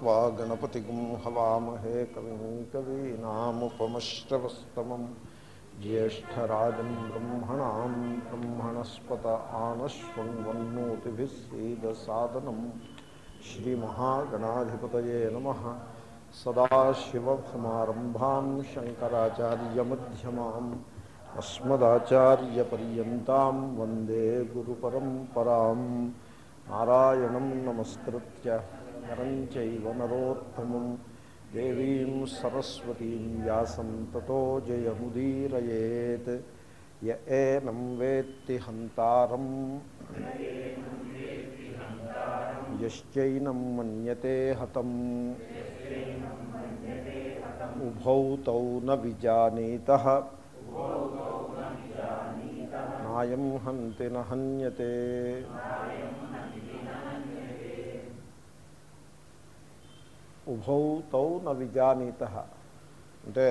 त्वा गणपतिगुं हवामहे कविं कवीनामुपमश्रवस्तमं ज्येष्ठराजं ब्रह्मणां ब्रह्मणस्पत आनश्वन्वन्नोतिभिः सीदसादनं श्रीमहागणाधिपतये नमः सदाशिवसमारम्भां शङ्कराचार्यमध्यमाम् अस्मदाचार्यपर्यन्तां वन्दे गुरुपरम्पराम् नारायणं नमस्कृत्य नरं चैव नरोत्तमं देवीं सरस्वतीं व्यासं ततो जयमुदीरयेत् य एनं वेत्ति हन्तारम् यश्चैनं मन्यते हतम् उभौ तौ न विजानीतः నాయం హంతి నహన్యతే ఉభౌ తౌ న విజానీత అంటే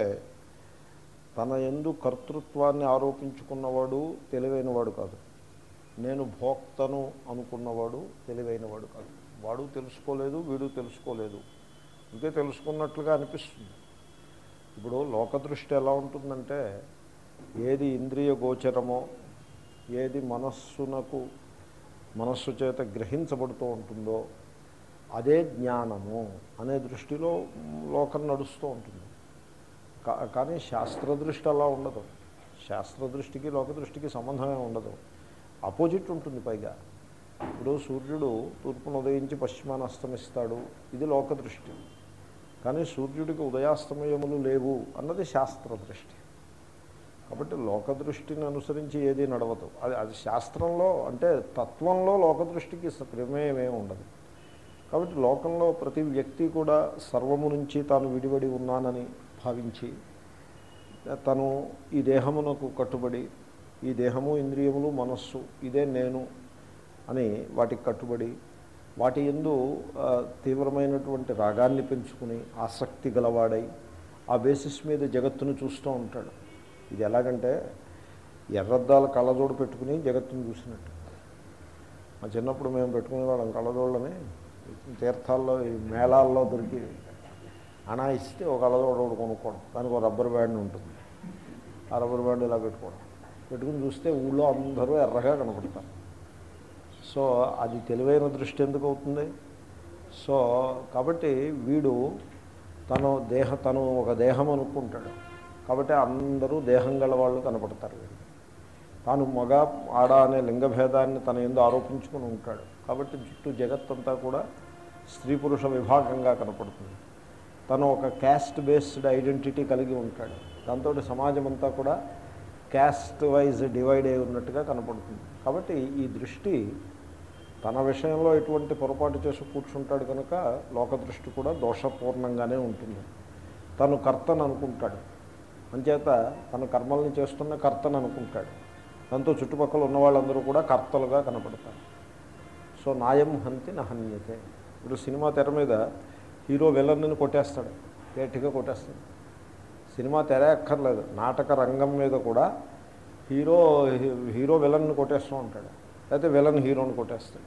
తన ఎందు కర్తృత్వాన్ని ఆరోపించుకున్నవాడు తెలివైనవాడు కాదు నేను భోక్తను అనుకున్నవాడు తెలివైనవాడు కాదు వాడు తెలుసుకోలేదు వీడు తెలుసుకోలేదు ఇంకే తెలుసుకున్నట్లుగా అనిపిస్తుంది ఇప్పుడు లోకదృష్టి ఎలా ఉంటుందంటే ఏది ఇంద్రియ గోచరమో ఏది మనస్సునకు మనస్సు చేత గ్రహించబడుతూ ఉంటుందో అదే జ్ఞానము అనే దృష్టిలో లోకం నడుస్తూ ఉంటుంది కా- కానీ శాస్త్రదృష్టి అలా ఉండదు శాస్త్రదృష్టికి లోకదృష్టికి సంబంధమే ఉండదు అపోజిట్ ఉంటుంది పైగా ఇప్పుడు సూర్యుడు తూర్పును ఉదయించి పశ్చిమాన అస్తమిస్తాడు ఇది లోకదృష్టి కానీ సూర్యుడికి ఉదయాస్తమయములు లేవు అన్నది శాస్త్రదృష్టి కాబట్టి లోకదృష్టిని అనుసరించి ఏది నడవదు అది అది శాస్త్రంలో అంటే తత్వంలో లోకదృష్టికి ప్రమేయమే ఉండదు కాబట్టి లోకంలో ప్రతి వ్యక్తి కూడా సర్వము నుంచి తాను విడివడి ఉన్నానని భావించి తను ఈ దేహమునకు కట్టుబడి ఈ దేహము ఇంద్రియములు మనస్సు ఇదే నేను అని వాటికి కట్టుబడి వాటి ఎందు ఆ, తీవ్రమైనటువంటి రాగాన్ని పెంచుకుని ఆసక్తి గలవాడై ఆ బేసిస్ మీద జగత్తును చూస్తూ ఉంటాడు ఇది ఎలాగంటే ఎర్రద్దాల కళ్ళజోడు పెట్టుకుని జగత్తును చూసినట్టు మా చిన్నప్పుడు మేము పెట్టుకునే వాళ్ళం కళ్ళజోళ్ళని తీర్థాల్లో ఈ మేళాల్లో దొరికి అనా ఇస్తే ఒక కళ్ళజోడు ఒకటి కొనుక్కోవడం దానికి ఒక రబ్బర్ బ్యాండ్ ఉంటుంది ఆ రబ్బర్ బ్యాండ్ ఇలా పెట్టుకోవడం పెట్టుకుని చూస్తే ఊళ్ళో అందరూ ఎర్రగా కనపడతారు సో అది తెలివైన దృష్టి ఎందుకు అవుతుంది సో కాబట్టి వీడు తను దేహ తను ఒక దేహం అనుకుంటాడు కాబట్టి అందరూ దేహం గల వాళ్ళు కనపడతారు వీడికి తాను మగ ఆడ అనే లింగభేదాన్ని తన ఎందు ఆరోపించుకుని ఉంటాడు కాబట్టి చుట్టూ జగత్తంతా కూడా స్త్రీ పురుష విభాగంగా కనపడుతుంది తను ఒక క్యాస్ట్ బేస్డ్ ఐడెంటిటీ కలిగి ఉంటాడు దాంతో సమాజం అంతా కూడా క్యాస్ట్ వైజ్ డివైడ్ అయి ఉన్నట్టుగా కనపడుతుంది కాబట్టి ఈ దృష్టి తన విషయంలో ఎటువంటి పొరపాటు చేసి కూర్చుంటాడు కనుక లోక దృష్టి కూడా దోషపూర్ణంగానే ఉంటుంది తను కర్తను అనుకుంటాడు అంచేత తన కర్మల్ని చేస్తున్న కర్తను అనుకుంటాడు దాంతో చుట్టుపక్కల ఉన్న వాళ్ళందరూ కూడా కర్తలుగా కనపడతారు సో నాయం హంతి నహన్యతే ఇప్పుడు సినిమా తెర మీద హీరో విలన్ని కొట్టేస్తాడు గట్టిగా కొట్టేస్తాడు సినిమా తెర ఎక్కర్లేదు నాటక రంగం మీద కూడా హీరో హీరో విలన్ని కొట్టేస్తూ ఉంటాడు లేకపోతే విలన్ హీరోని కొట్టేస్తాడు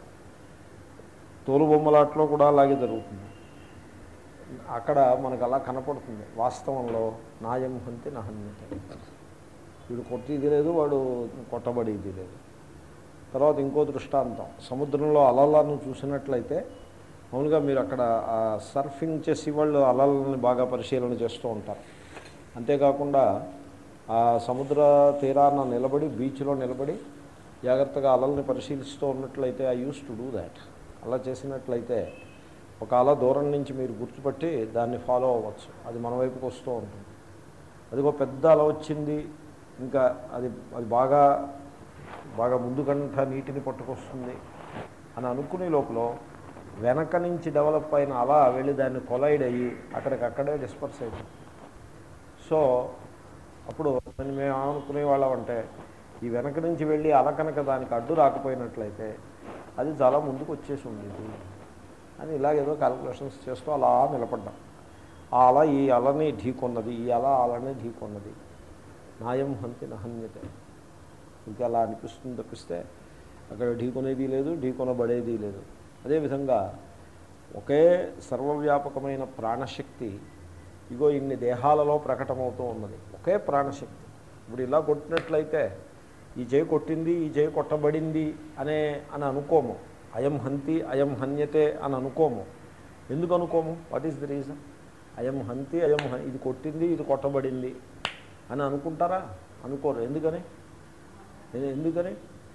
తోలు బొమ్మలాట్లో కూడా అలాగే జరుగుతుంది అక్కడ మనకు అలా కనపడుతుంది వాస్తవంలో నాయం హంతి నహన్యత వీడు కొట్టేది లేదు వాడు కొట్టబడేది లేదు తర్వాత ఇంకో దృష్టాంతం సముద్రంలో అలలను చూసినట్లయితే మామూలుగా మీరు అక్కడ ఆ సర్ఫింగ్ చేసి వాళ్ళు అలలని బాగా పరిశీలన చేస్తూ ఉంటారు అంతేకాకుండా ఆ సముద్ర తీరాన నిలబడి బీచ్లో నిలబడి జాగ్రత్తగా అలల్ని పరిశీలిస్తూ ఉన్నట్లయితే I used to do that అలా చేసినట్లయితే ఒక అల దూరం నుంచి మీరు గుర్తుపట్టి దాన్ని ఫాలో అవ్వచ్చు అది మన వైపుకి వస్తూ ఉంటుంది అదిగో పెద్ద అల వచ్చింది ఇంకా అది అది బాగా బాగా ముందుకంట నీటిని పట్టుకొస్తుంది అని అనుకునే లోపల వెనక నుంచి డెవలప్ అయిన అలా వెళ్ళి దాన్ని కొలైడ్ అయ్యి అక్కడికక్కడే డిస్పర్స్ అయిపోతుంది సో అప్పుడు మరి మేము ఏమనుకునే వాళ్ళం అంటే ఈ వెనక నుంచి వెళ్ళి అల కనుక దానికి అడ్డు రాకపోయినట్లయితే అది చాలా ముందుకు వచ్చేసి ఉండేది అని ఇలాగేదో క్యాల్కులేషన్స్ చేస్తూ అలా నిలబడ్డాం ఆ అల ఈ అలని ఢీకొన్నది ఈ అల ఆ అలని ఢీకొన్నది నాయం హంతి నహన్యతే ఇంకా అలా అనిపిస్తుంది తప్పిస్తే అక్కడ ఢీకొనేది లేదు ఢీకొనబడేది లేదు అదేవిధంగా ఒకే సర్వవ్యాపకమైన ప్రాణశక్తి ఇగో ఇన్ని దేహాలలో ప్రకటమవుతూ ఉన్నది ఒకే ప్రాణశక్తి ఇప్పుడు ఇలా కొట్టినట్లయితే ఈ చేయి కొట్టింది ఈ చేయి కొట్టబడింది అనే అని అనుకోము అయం హంతి అయం హన్యతే అని అనుకోము ఎందుకు అనుకోము వాట్ ఈస్ ది రీజన్ అయం హంతి అయం హ ఇది కొట్టింది ఇది కొట్టబడింది అని అనుకుంటారా అనుకోరు ఎందుకని ఏ- ఎందుకని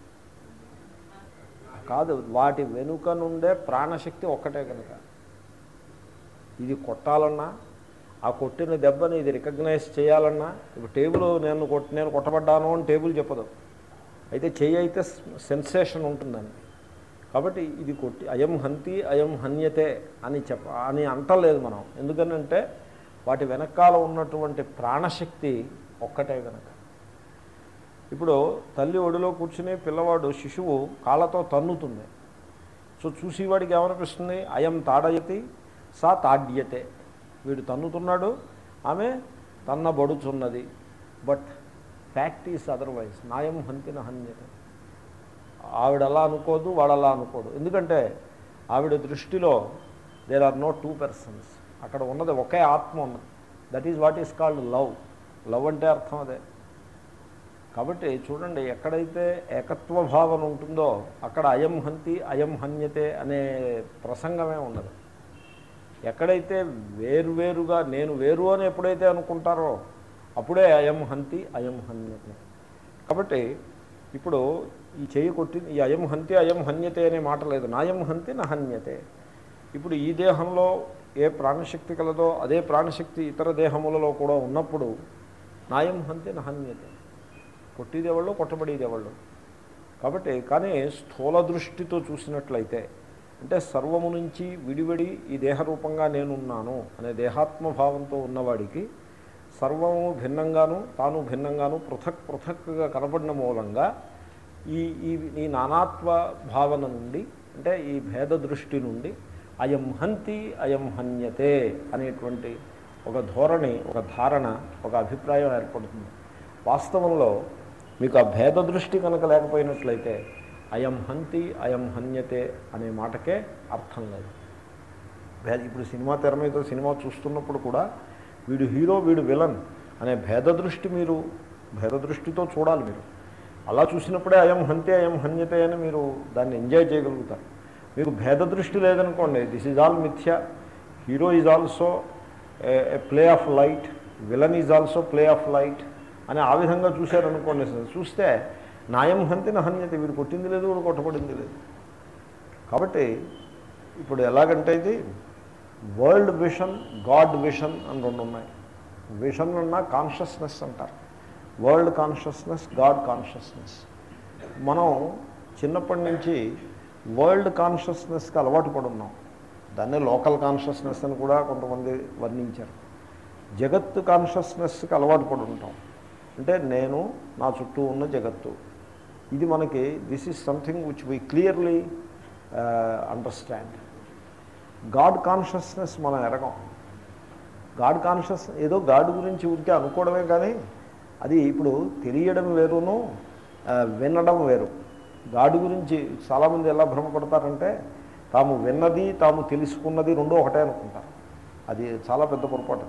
కాదు వాటి వెనుక నుండే ప్రాణశక్తి ఒక్కటే కనుక ఇది కొట్టాలన్నా ఆ కొట్టిన దెబ్బని ఇది రికగ్నైజ్ చేయాలన్నా ఇప్పుడు టేబుల్ నేను కొట్టి నేను కొట్టబడ్డాను అని టేబుల్ చెప్పదు అయితే చెయ్యి అయితే సెన్సేషన్ ఉంటుందండి కాబట్టి ఇది కొట్టి అయం హంతి అయం హన్యతే అని చెప్ప అని అంటలేదు మనం ఎందుకనంటే వాటి వెనకాల ఉన్నటువంటి ప్రాణశక్తి ఒక్కటే కనుక ఇప్పుడు తల్లి ఒడిలో కూర్చుని పిల్లవాడు శిశువు కాళ్ళతో తన్నుతుంది సో చూసేవాడికి ఏమనిపిస్తుంది అయం తాడయతి సా తాడ్యతే వీడు తన్నుతున్నాడు ఆమె తన్నబడుచున్నది బట్ ఫ్యాక్ట్ ఈస్ అదర్వైజ్ నాయం హంతిన హన్యతే ఆవిడ అలా అనుకోదు వాడు అలా అనుకోడు ఎందుకంటే ఆవిడ దృష్టిలో there are no two persons అక్కడ ఉన్నది ఒకే ఆత్మ ఉన్నది that is what is called love love అంటే అర్థం అదే కాబట్టి చూడండి ఎక్కడైతే ఏకత్వ భావన ఉంటుందో అక్కడ అయం హంతి అయం హన్యతే అనే ప్రసంగమే ఉండదు ఎక్కడైతే వేరువేరుగా నేను వేరు అని ఎప్పుడైతే అనుకుంటారో అప్పుడే అయం హంతి అయం హన్యతే కాబట్టి ఇప్పుడు ఈ చేయి కొట్టి ఈ అయం హంతి అయం హన్యతే అనే మాట లేదు నాయం హంతి నా హన్యతే ఇప్పుడు ఈ దేహంలో ఏ ప్రాణశక్తి కలదో అదే ప్రాణశక్తి ఇతర దేహములలో కూడా ఉన్నప్పుడు నాయం హంతి నా హన్యతే కొట్టిదేవాళ్ళు కొట్టబడేదేవాళ్ళు కాబట్టి కానీ స్థూల దృష్టితో చూసినట్లయితే అంటే సర్వము నుంచి విడివడి ఈ దేహరూపంగా నేనున్నాను అనే దేహాత్మభావంతో ఉన్నవాడికి సర్వము భిన్నంగాను తాను భిన్నంగాను పృథక్ పృథక్గా కనబడిన మూలంగా ఈ ఈ ఈ నానాత్వ భావన నుండి అంటే ఈ భేద దృష్టి నుండి అయం హంతి అయం హన్యతే అనేటువంటి ఒక ధోరణి ఒక ధారణ ఒక అభిప్రాయం ఏర్పడుతుంది వాస్తవంలో మీకు ఆ భేద దృష్టి కనుక లేకపోయినట్లయితే అయం హంతి అయం హన్యతే అనే మాటకే అర్థం లేదు భేద ఇప్పుడు సినిమా తెర మీద సినిమా చూస్తున్నప్పుడు కూడా వీడు హీరో వీడు విలన్ అనే భేద దృష్టి మీరు భేద దృష్టితో చూడాలి మీరు అలా చూసినప్పుడే అయం హంతే అయం హన్యతే అని మీరు దాన్ని ఎంజాయ్ చేయగలుగుతారు మీకు భేద దృష్టి లేదనుకోండి దిస్ ఈజ్ ఆల్ మిథ్య hero is also a play of light villain is also play of light అని ఆ విధంగా చూశారనుకోండి చూస్తే నాయం హంతి హన్యత వీడు కొట్టింది లేదు వీడు కొట్టబడింది లేదు కాబట్టి ఇప్పుడు ఎలాగంటే ఇది వరల్డ్ విషన్ గాడ్ విషన్ అని రెండు ఉన్నాయి విషన్ అన్న కాన్షియస్నెస్ అంటారు వరల్డ్ కాన్షియస్నెస్ గాడ్ కాన్షియస్నెస్ మనం చిన్నప్పటి నుంచి వరల్డ్ కాన్షియస్నెస్కి అలవాటు పడి ఉన్నాం దాన్నే లోకల్ కాన్షియస్నెస్ అని కూడా కొంతమంది వర్ణించారు జగత్తు కాన్షియస్నెస్కి అలవాటు పడి ఉంటాం అంటే నేను నా చుట్టూ ఉన్న జగత్తు ఇది మనకి this is something which we clearly understand God consciousness మనం ఎరగం గాడ్ కాన్షియస్ ఏదో గాడ్ గురించి ఊరికే అనుకోవడమే కానీ అది ఇప్పుడు తెలియడం వేరును ఆ, వినడం వేరు గాడ్ గురించి చాలామంది ఎలా భ్రమపడతారంటే తాము విన్నది తాము తెలుసుకున్నది రెండూ ఒకటే అనుకుంటారు అది చాలా పెద్ద పొరపాటు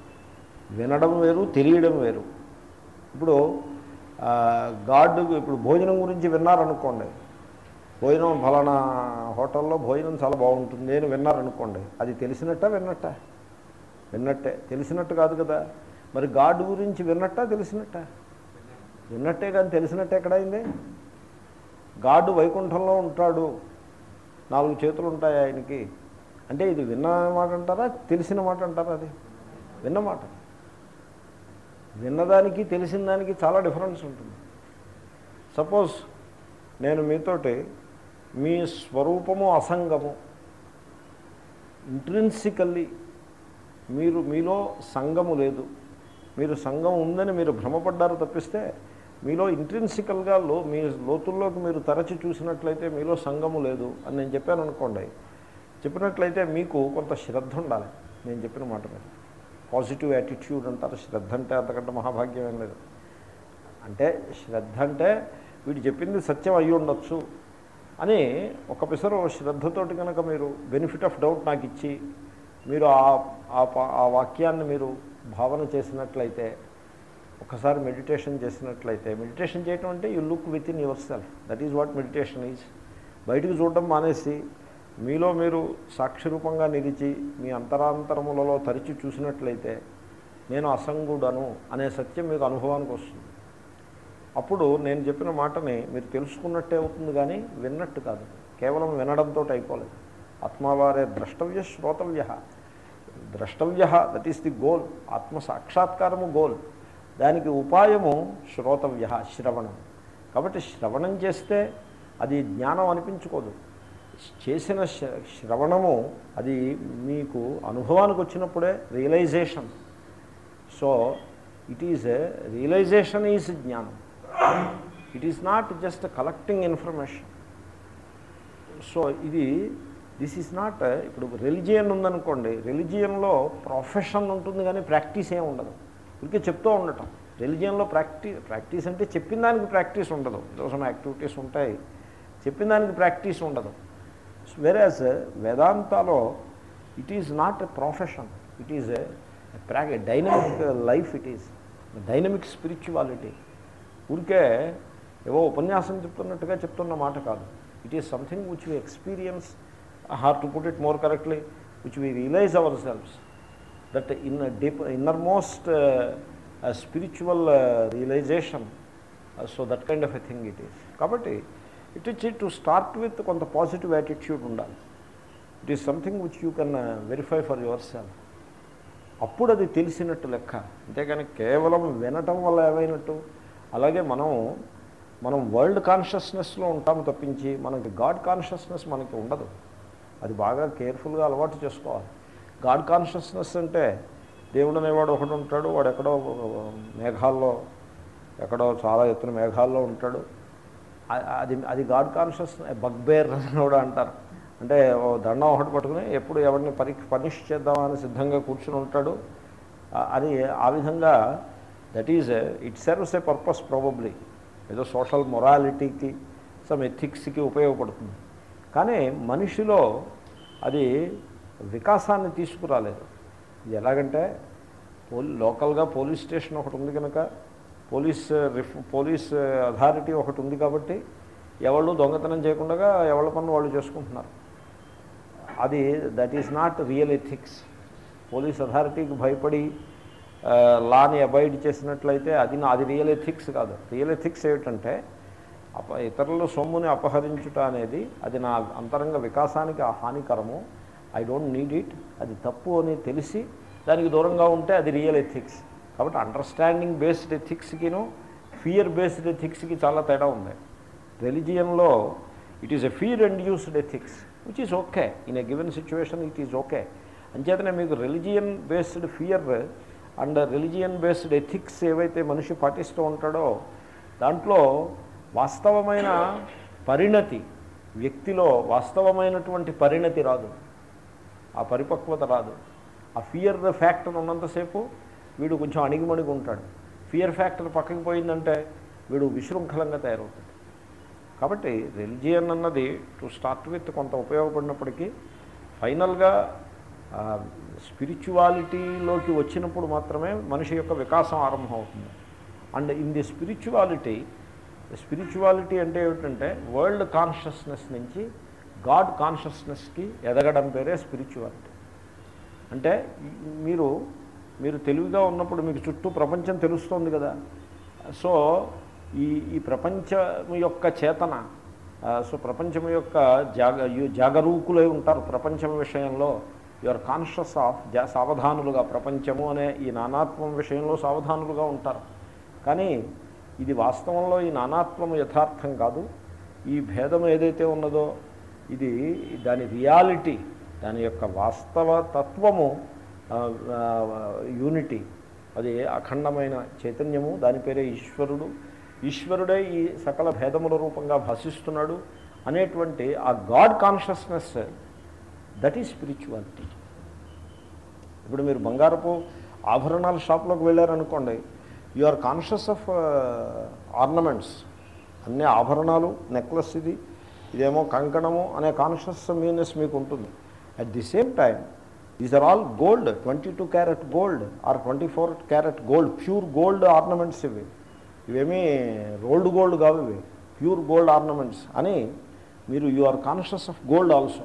వినడం వేరు తెలియడం వేరు ఇప్పుడు ఆ, గాడ్ ఇప్పుడు భోజనం గురించి విన్నారనుకోండి భోజనం ఫలానా హోటల్లో భోజనం చాలా బాగుంటుంది అని విన్నారనుకోండి అది తెలిసినట్ట విన్నట్ట విన్నట్టే తెలిసినట్టు కాదు కదా మరి గాడ్ గురించి విన్నట్ట తెలిసినట్ట విన్నట్టే కానీ తెలిసినట్టే ఎక్కడైంది గాడ్ వైకుంఠంలో ఉంటాడు నాలుగు చేతులు ఉంటాయి ఆయనకి అంటే ఇది విన్న మాట అంటారా తెలిసిన మాట అంటారా అది విన్న మాట విన్నదానికి తెలిసిన దానికి చాలా డిఫరెన్స్ ఉంటుంది సపోజ్ నేను మీతోటి మీ స్వరూపము అసంగము ఇంట్రిన్సికల్లీ మీరు మీలో సంగము లేదు మీరు సంఘం ఉందని మీరు భ్రమపడ్డారు తప్పిస్తే మీలో ఇంట్రిన్సికల్గా లో మీ లోతుల్లోకి మీరు తరచి చూసినట్లయితే మీలో సంఘము లేదు అని నేను చెప్పాను అనుకోండి చెప్పినట్లయితే మీకు కొంత శ్రద్ధ ఉండాలి నేను చెప్పిన మాట మీద పాజిటివ్ యాటిట్యూడ్ అంటారు శ్రద్ధ అంటే అంతకంటే మహాభాగ్యం ఏం లేదు అంటే శ్రద్ధ అంటే వీడు చెప్పింది సత్యం అయి ఉండొచ్చు అని ఒక పిసరు శ్రద్ధతోటి కనుక మీరు బెనిఫిట్ ఆఫ్ డౌట్ నాకు ఇచ్చి మీరు ఆ ఆ పా- ఆ వాక్యాన్ని మీరు భావన చేసినట్లయితే ఒకసారి మెడిటేషన్ చేసినట్లయితే మెడిటేషన్ చేయటం అంటే you look within yourself that is what meditation is బయటికి చూడడం మానేసి మీలో మీరు సాక్షిరూపంగా నిలిచి మీ అంతరాంతరములలో తరిచి చూసినట్లయితే నేను అసంగుడను అనే సత్యం మీకు అనుభవానికి వస్తుంది అప్పుడు నేను చెప్పిన మాటని మీరు తెలుసుకున్నట్టే అవుతుంది కానీ విన్నట్టు కాదు కేవలం వినడంతో అయిపోలేదు ఆత్మవారే ద్రష్టవ్య శ్రోతవ్య ద్రష్టవ్య దట్ ఈస్ ది గోల్ ఆత్మ సాక్షాత్కారము గోల్ దానికి ఉపాయము శ్రోతవ్య శ్రవణం కాబట్టి శ్రవణం చేస్తే అది జ్ఞానం అనిపించుకోదు చేసిన శ్ర- శ్రవణము అది మీకు అనుభవానికి వచ్చినప్పుడే realisation so it is realisation is జ్ఞానం it is not just collecting information so ఇది దిస్ ఈజ్ నాట్ ఇప్పుడు రెలిజియన్ ఉందనుకోండి రెలిజియన్లో ప్రొఫెషన్ ఉంటుంది కానీ ప్రాక్టీస్ ఏమి ఉండదు ఊరికే చెప్తూ ఉండటం రెలిజియన్లో ప్రాక్టీస్ ప్రాక్టీస్ అంటే చెప్పిన దానికి ప్రాక్టీస్ ఉండదు దోసం యాక్టివిటీస్ ఉంటాయి చెప్పిన దానికి ప్రాక్టీస్ ఉండదు వెరాజ్ వేదాంతాలో it is not a profession it is a prac dynamic life it is dynamic spirituality ఊరికే ఏవో ఉపన్యాసం చెప్తున్నట్టుగా చెప్తున్న మాట కాదు it is something which we experience or to put it more correctly which we realise ourselves that in deep innermost spiritual realisation so that kind of a thing it is కాబట్టి it is to start with కొంత positive attitude ఉండాలి it is something which you can verify for yourself అప్పుడు అది తెలిసినట్టు లెక్క అంతేకాని కేవలం వినటం వల్ల ఏమైనట్టు అలాగే మనం మనం వరల్డ్ కాన్షియస్నెస్లో ఉంటాం తప్పించి మనకి గాడ్ కాన్షియస్నెస్ మనకి ఉండదు అది బాగా కేర్ఫుల్గా అలవాటు చేసుకోవాలి గాడ్ కాన్షియస్నెస్ అంటే దేవుడు అనేవాడు ఒకడు ఉంటాడు వాడు ఎక్కడో మేఘాల్లో ఎక్కడో చాలా ఎత్తున మేఘాల్లో ఉంటాడు ఆ- అది అది గాడ్ కాన్షియస్ బగ్బేర్ అని కూడా అంటారు అంటే ఓ దండం ఒకటి పట్టుకుని ఎప్పుడు ఎవరిని పరి పనిష్ చేద్దామని సిద్ధంగా కూర్చుని ఉంటాడు ఆ- అది ఆ విధంగా that is it serves a purpose probably ఏదో సోషల్ మొరాలిటీకి సమ్ ఎథిక్స్కి ఉపయోగపడుతుంది కానీ మనిషిలో అది వికాసాన్ని తీసుకురాలేదు ఇది ఎలాగంటే పోలీ లోకల్గా పోలీస్ స్టేషన్ ఒకటి ఉంది కనుక పోలీస్ రిఫ్ పోలీస్ అథారిటీ ఒకటి ఉంది కాబట్టి ఎవళ్ళు దొంగతనం చేయకుండా ఎవళ్ళ పనులు వాళ్ళు చేసుకుంటున్నారు అది that is not real ethics police అథారిటీకి భయపడి ఆ, లాని అబాయిడ్ చేసినట్లయితే అది నా అది రియల్ ఎథిక్స్ కాదు రియల్ ఎథిక్స్ ఏమిటంటే అప ఇతరుల సొమ్ముని అపహరించుట అనేది అది నా అంతరంగ వికాసానికి హానికరము ఐ డోంట్ నీడ్ ఇట్ అది తప్పు అని తెలిసి దానికి దూరంగా ఉంటే అది రియల్ ఎథిక్స్ కాబట్టి అండర్స్టాండింగ్ బేస్డ్ ఎథిక్స్కిను ఫియర్ బేస్డ్ ఎథిక్స్కి చాలా తేడా ఉంది రెలిజియన్లో it is a fear and used ethics which is okay in a given situation it is okay అంచేతనే మీకు religion based fear and religion based ethics ఏవైతే మనిషి పాటిస్తూ ఉంటాడో దాంట్లో వాస్తవమైన పరిణతి వ్యక్తిలో వాస్తవమైనటువంటి పరిణతి రాదు ఆ పరిపక్వత రాదు ఆ ఫియర్ ఫ్యాక్టర్ ఉన్నంతసేపు వీడు కొంచెం అణిగిమణిగి ఉంటాడు ఫియర్ ఫ్యాక్టర్ పక్కకి పోయిందంటే వీడు విశృంఖలంగా తయారవుతాడు కాబట్టి రిలిజియన్ అన్నది టు స్టార్ట్ విత్ కొంత ఉపయోగపడినప్పటికీ ఫైనల్గా స్పిరిచువాలిటీలోకి వచ్చినప్పుడు మాత్రమే మనిషి యొక్క వికాసం ఆరంభమవుతుంది and in the spirituality spirituality అంటే ఏమిటంటే వరల్డ్ కాన్షియస్నెస్ నుంచి గాడ్ కాన్షియస్నెస్కి ఎదగడం పేరే స్పిరిచువాలిటీ అంటే ఈ- మీరు మీరు తెలివిగా ఉన్నప్పుడు మీకు చుట్టూ ప్రపంచం తెలుస్తోంది కదా సో ఈ ఈ ప్రపంచం యొక్క చేతన ఆ, సో ప్రపంచం యొక్క జాగ యు- జాగరూకులై ఉంటారు ప్రపంచం విషయంలో యువర్ కాన్షియస్ ఆఫ్ జా సావధానులుగా ప్రపంచము అనే ఈ నానాత్మం విషయంలో సావధానులుగా ఉంటారు కానీ ఇది వాస్తవంలో ఈ నానాత్మము యథార్థం కాదు ఈ భేదం ఏదైతే ఉన్నదో ఇది దాని రియాలిటీ దాని యొక్క వాస్తవ తత్వము యూనిటీ అది అఖండమైన చైతన్యము దాని పేరే ఈశ్వరుడు ఈశ్వరుడే ఈ సకల భేదముల రూపంగా భాషిస్తున్నాడు అనేటువంటి ఆ God consciousness that is spirituality ఇప్పుడు మీరు బంగారపు ఆభరణాల షాప్లోకి వెళ్ళారనుకోండి you are conscious of ornaments అన్ని ఆభరణాలు నెక్లెస్ ఇది ఇదేమో కంకణము అనే కాన్షియస్ మీనెస్ మీకు ఉంటుంది at the same time these are all gold twenty two carat gold or twenty four carat gold pure gold ornaments ఇవి ఇవేమీ రోల్డ్ గోల్డ్ కావు ఇవి ప్యూర్ గోల్డ్ ఆర్నమెంట్స్ అని మీరు you are conscious of gold also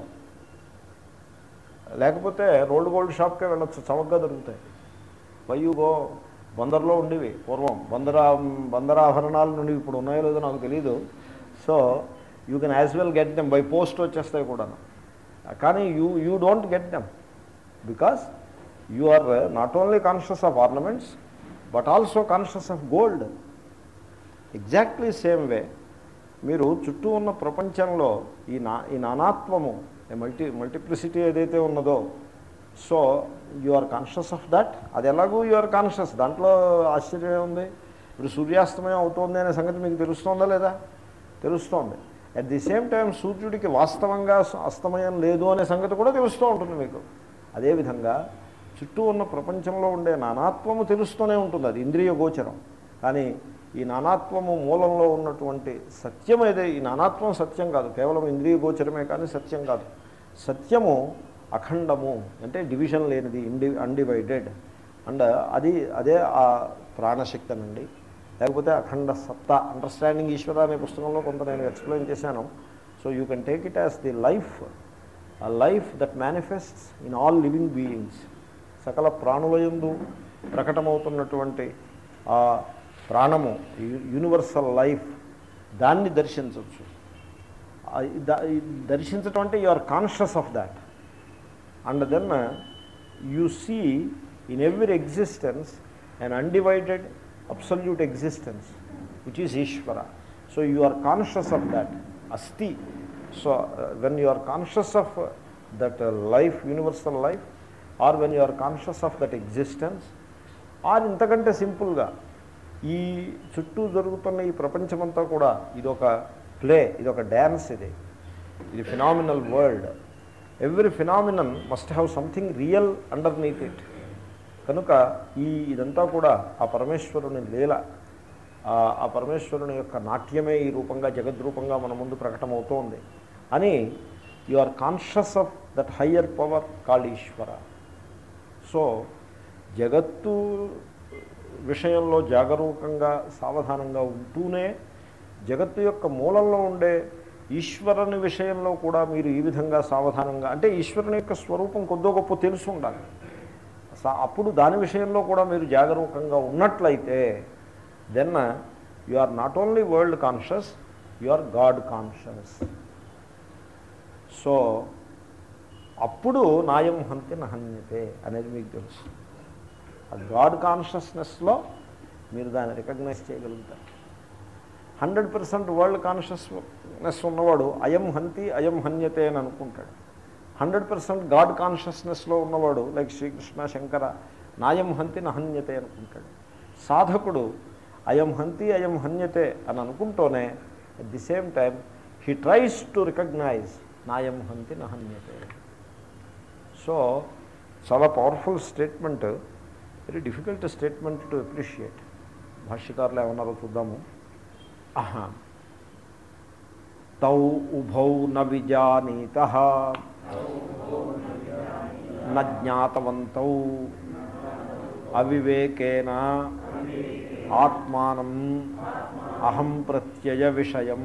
లేకపోతే rolled gold షాప్కే వెళ్ళొచ్చు చవకగా దొరుకుతాయి వైయుగో బందర్లో ఉండేవి పూర్వం బందర బందర ఆభరణాల నుండి ఇప్పుడు ఉన్నాయో లేదో నాకు తెలియదు so you can as well get them by post వచ్చేస్తాయి కూడా కానీ you you don't get them because you are not only conscious of ornaments but also conscious of gold exactly same way మీరు చుట్టూ ఉన్న ప్రపంచంలో ఈ నా ఈ నానాత్వము మల్టీ మల్టిప్లిసిటీ ఏదైతే ఉన్నదో so you are conscious of that అది ఎలాగూ యు ఆర్ కాన్షియస్ దాంట్లో ఆశ్చర్యం ఉంది ఇప్పుడు సూర్యాస్తమయం అవుతోంది అనే సంగతి మీకు తెలుస్తోందా లేదా తెలుస్తోంది అట్ ది సేమ్ టైం సూర్యుడికి వాస్తవంగా అస్తమయం లేదు అనే సంగతి కూడా తెలుస్తూ ఉంటుంది మీకు అదేవిధంగా చుట్టూ ఉన్న ప్రపంచంలో ఉండే నానాత్వము తెలుస్తూనే ఉంటుంది అది ఇంద్రియ గోచరం కానీ ఈ నానాత్వము మూలంలో ఉన్నటువంటి సత్యం ఏదే ఈ నానాత్వం సత్యం కాదు కేవలం ఇంద్రియ గోచరమే కానీ సత్యం కాదు సత్యము అఖండము అంటే డివిజన్ లేనిది ఇండి అన్డివైడెడ్ అండ్ అది అదే ఆ ప్రాణశక్తి అనండి లేకపోతే అఖండ సత్తా అండర్స్టాండింగ్ ఈశ్వర అనే పుస్తకంలో కొంత నేను ఎక్స్ప్లెయిన్ చేశాను so you can take it as the life ఆ life that manifests in all living beings సకల ప్రాణులయందు ప్రకటమవుతున్నటువంటి ఆ ప్రాణము యూనివర్సల్ లైఫ్ దాన్ని దర్శించవచ్చు ఆ ద- దర్శించటం అంటే you are conscious of that and then you see in every existence an undivided absolute existence which is Ishwara so you are conscious of that అస్థి so when you are conscious of that life universal life or when you are conscious of that existence or ఇంతకంటే సింపుల్గా ఈ చుట్టూ జరుగుతున్న ఈ ప్రపంచమంతా కూడా ఇదొక ప్లే ఇదొక డ్యాన్స్ ఇది ఇది phenomenal world every phenomenon must have something real underneath it కనుక ఈ ఇదంతా కూడా ఆ పరమేశ్వరుని లీల ఆ- ఆ పరమేశ్వరుని యొక్క నాట్యమే ఈ రూపంగా జగద్రూపంగా మన ముందు ప్రకటమవుతోంది అని you are conscious of that higher power called Ishwara so జగత్తు విషయంలో జాగరూకంగా సావధానంగా ఉంటూనే జగత్తు యొక్క మూలంలో ఉండే ఈశ్వరుని విషయంలో కూడా మీరు ఈ విధంగా సావధానంగా అంటే ఈశ్వరుని యొక్క స్వరూపం కొద్దో గొప్ప తెలుసు ఉండాలి సా- అప్పుడు దాని విషయంలో కూడా మీరు జాగరూకంగా ఉన్నట్లయితే then you are not only world conscious you are God conscious so అప్పుడు నాయం హంతి నహన్యతే అనేది మీకు తెలుసు ఆ గాడ్ కాన్షియస్నెస్లో మీరు దాన్ని రికగ్నైజ్ చేయగలుగుతారు హండ్రెడ్ పర్సెంట్ వరల్డ్ కాన్షియస్నెస్ ఉన్నవాడు అయం హంతి అయం హన్యతే అని అనుకుంటాడు హండ్రెడ్ పర్సెంట్ గాడ్ కాన్షియస్నెస్లో ఉన్నవాడు లైక్ శ్రీకృష్ణ శంకర నాయం హంతి నహన్యతే అనుకుంటాడు సాధకుడు అయం హంతి అయం హన్యతే అని అనుకుంటూనే at the same time he tries to recognise నాయం హంతి నహన్యతే సో చాలా powerful statement very difficult statement to appreciate భాష్యకారులు ఏమన్నారో చూద్దాము ఆహా. తౌ ఉభౌ న విజానీత న జ్ఞాతవంతౌ అవివేకేన ఆత్మానం అహం ప్రత్యయ విషయం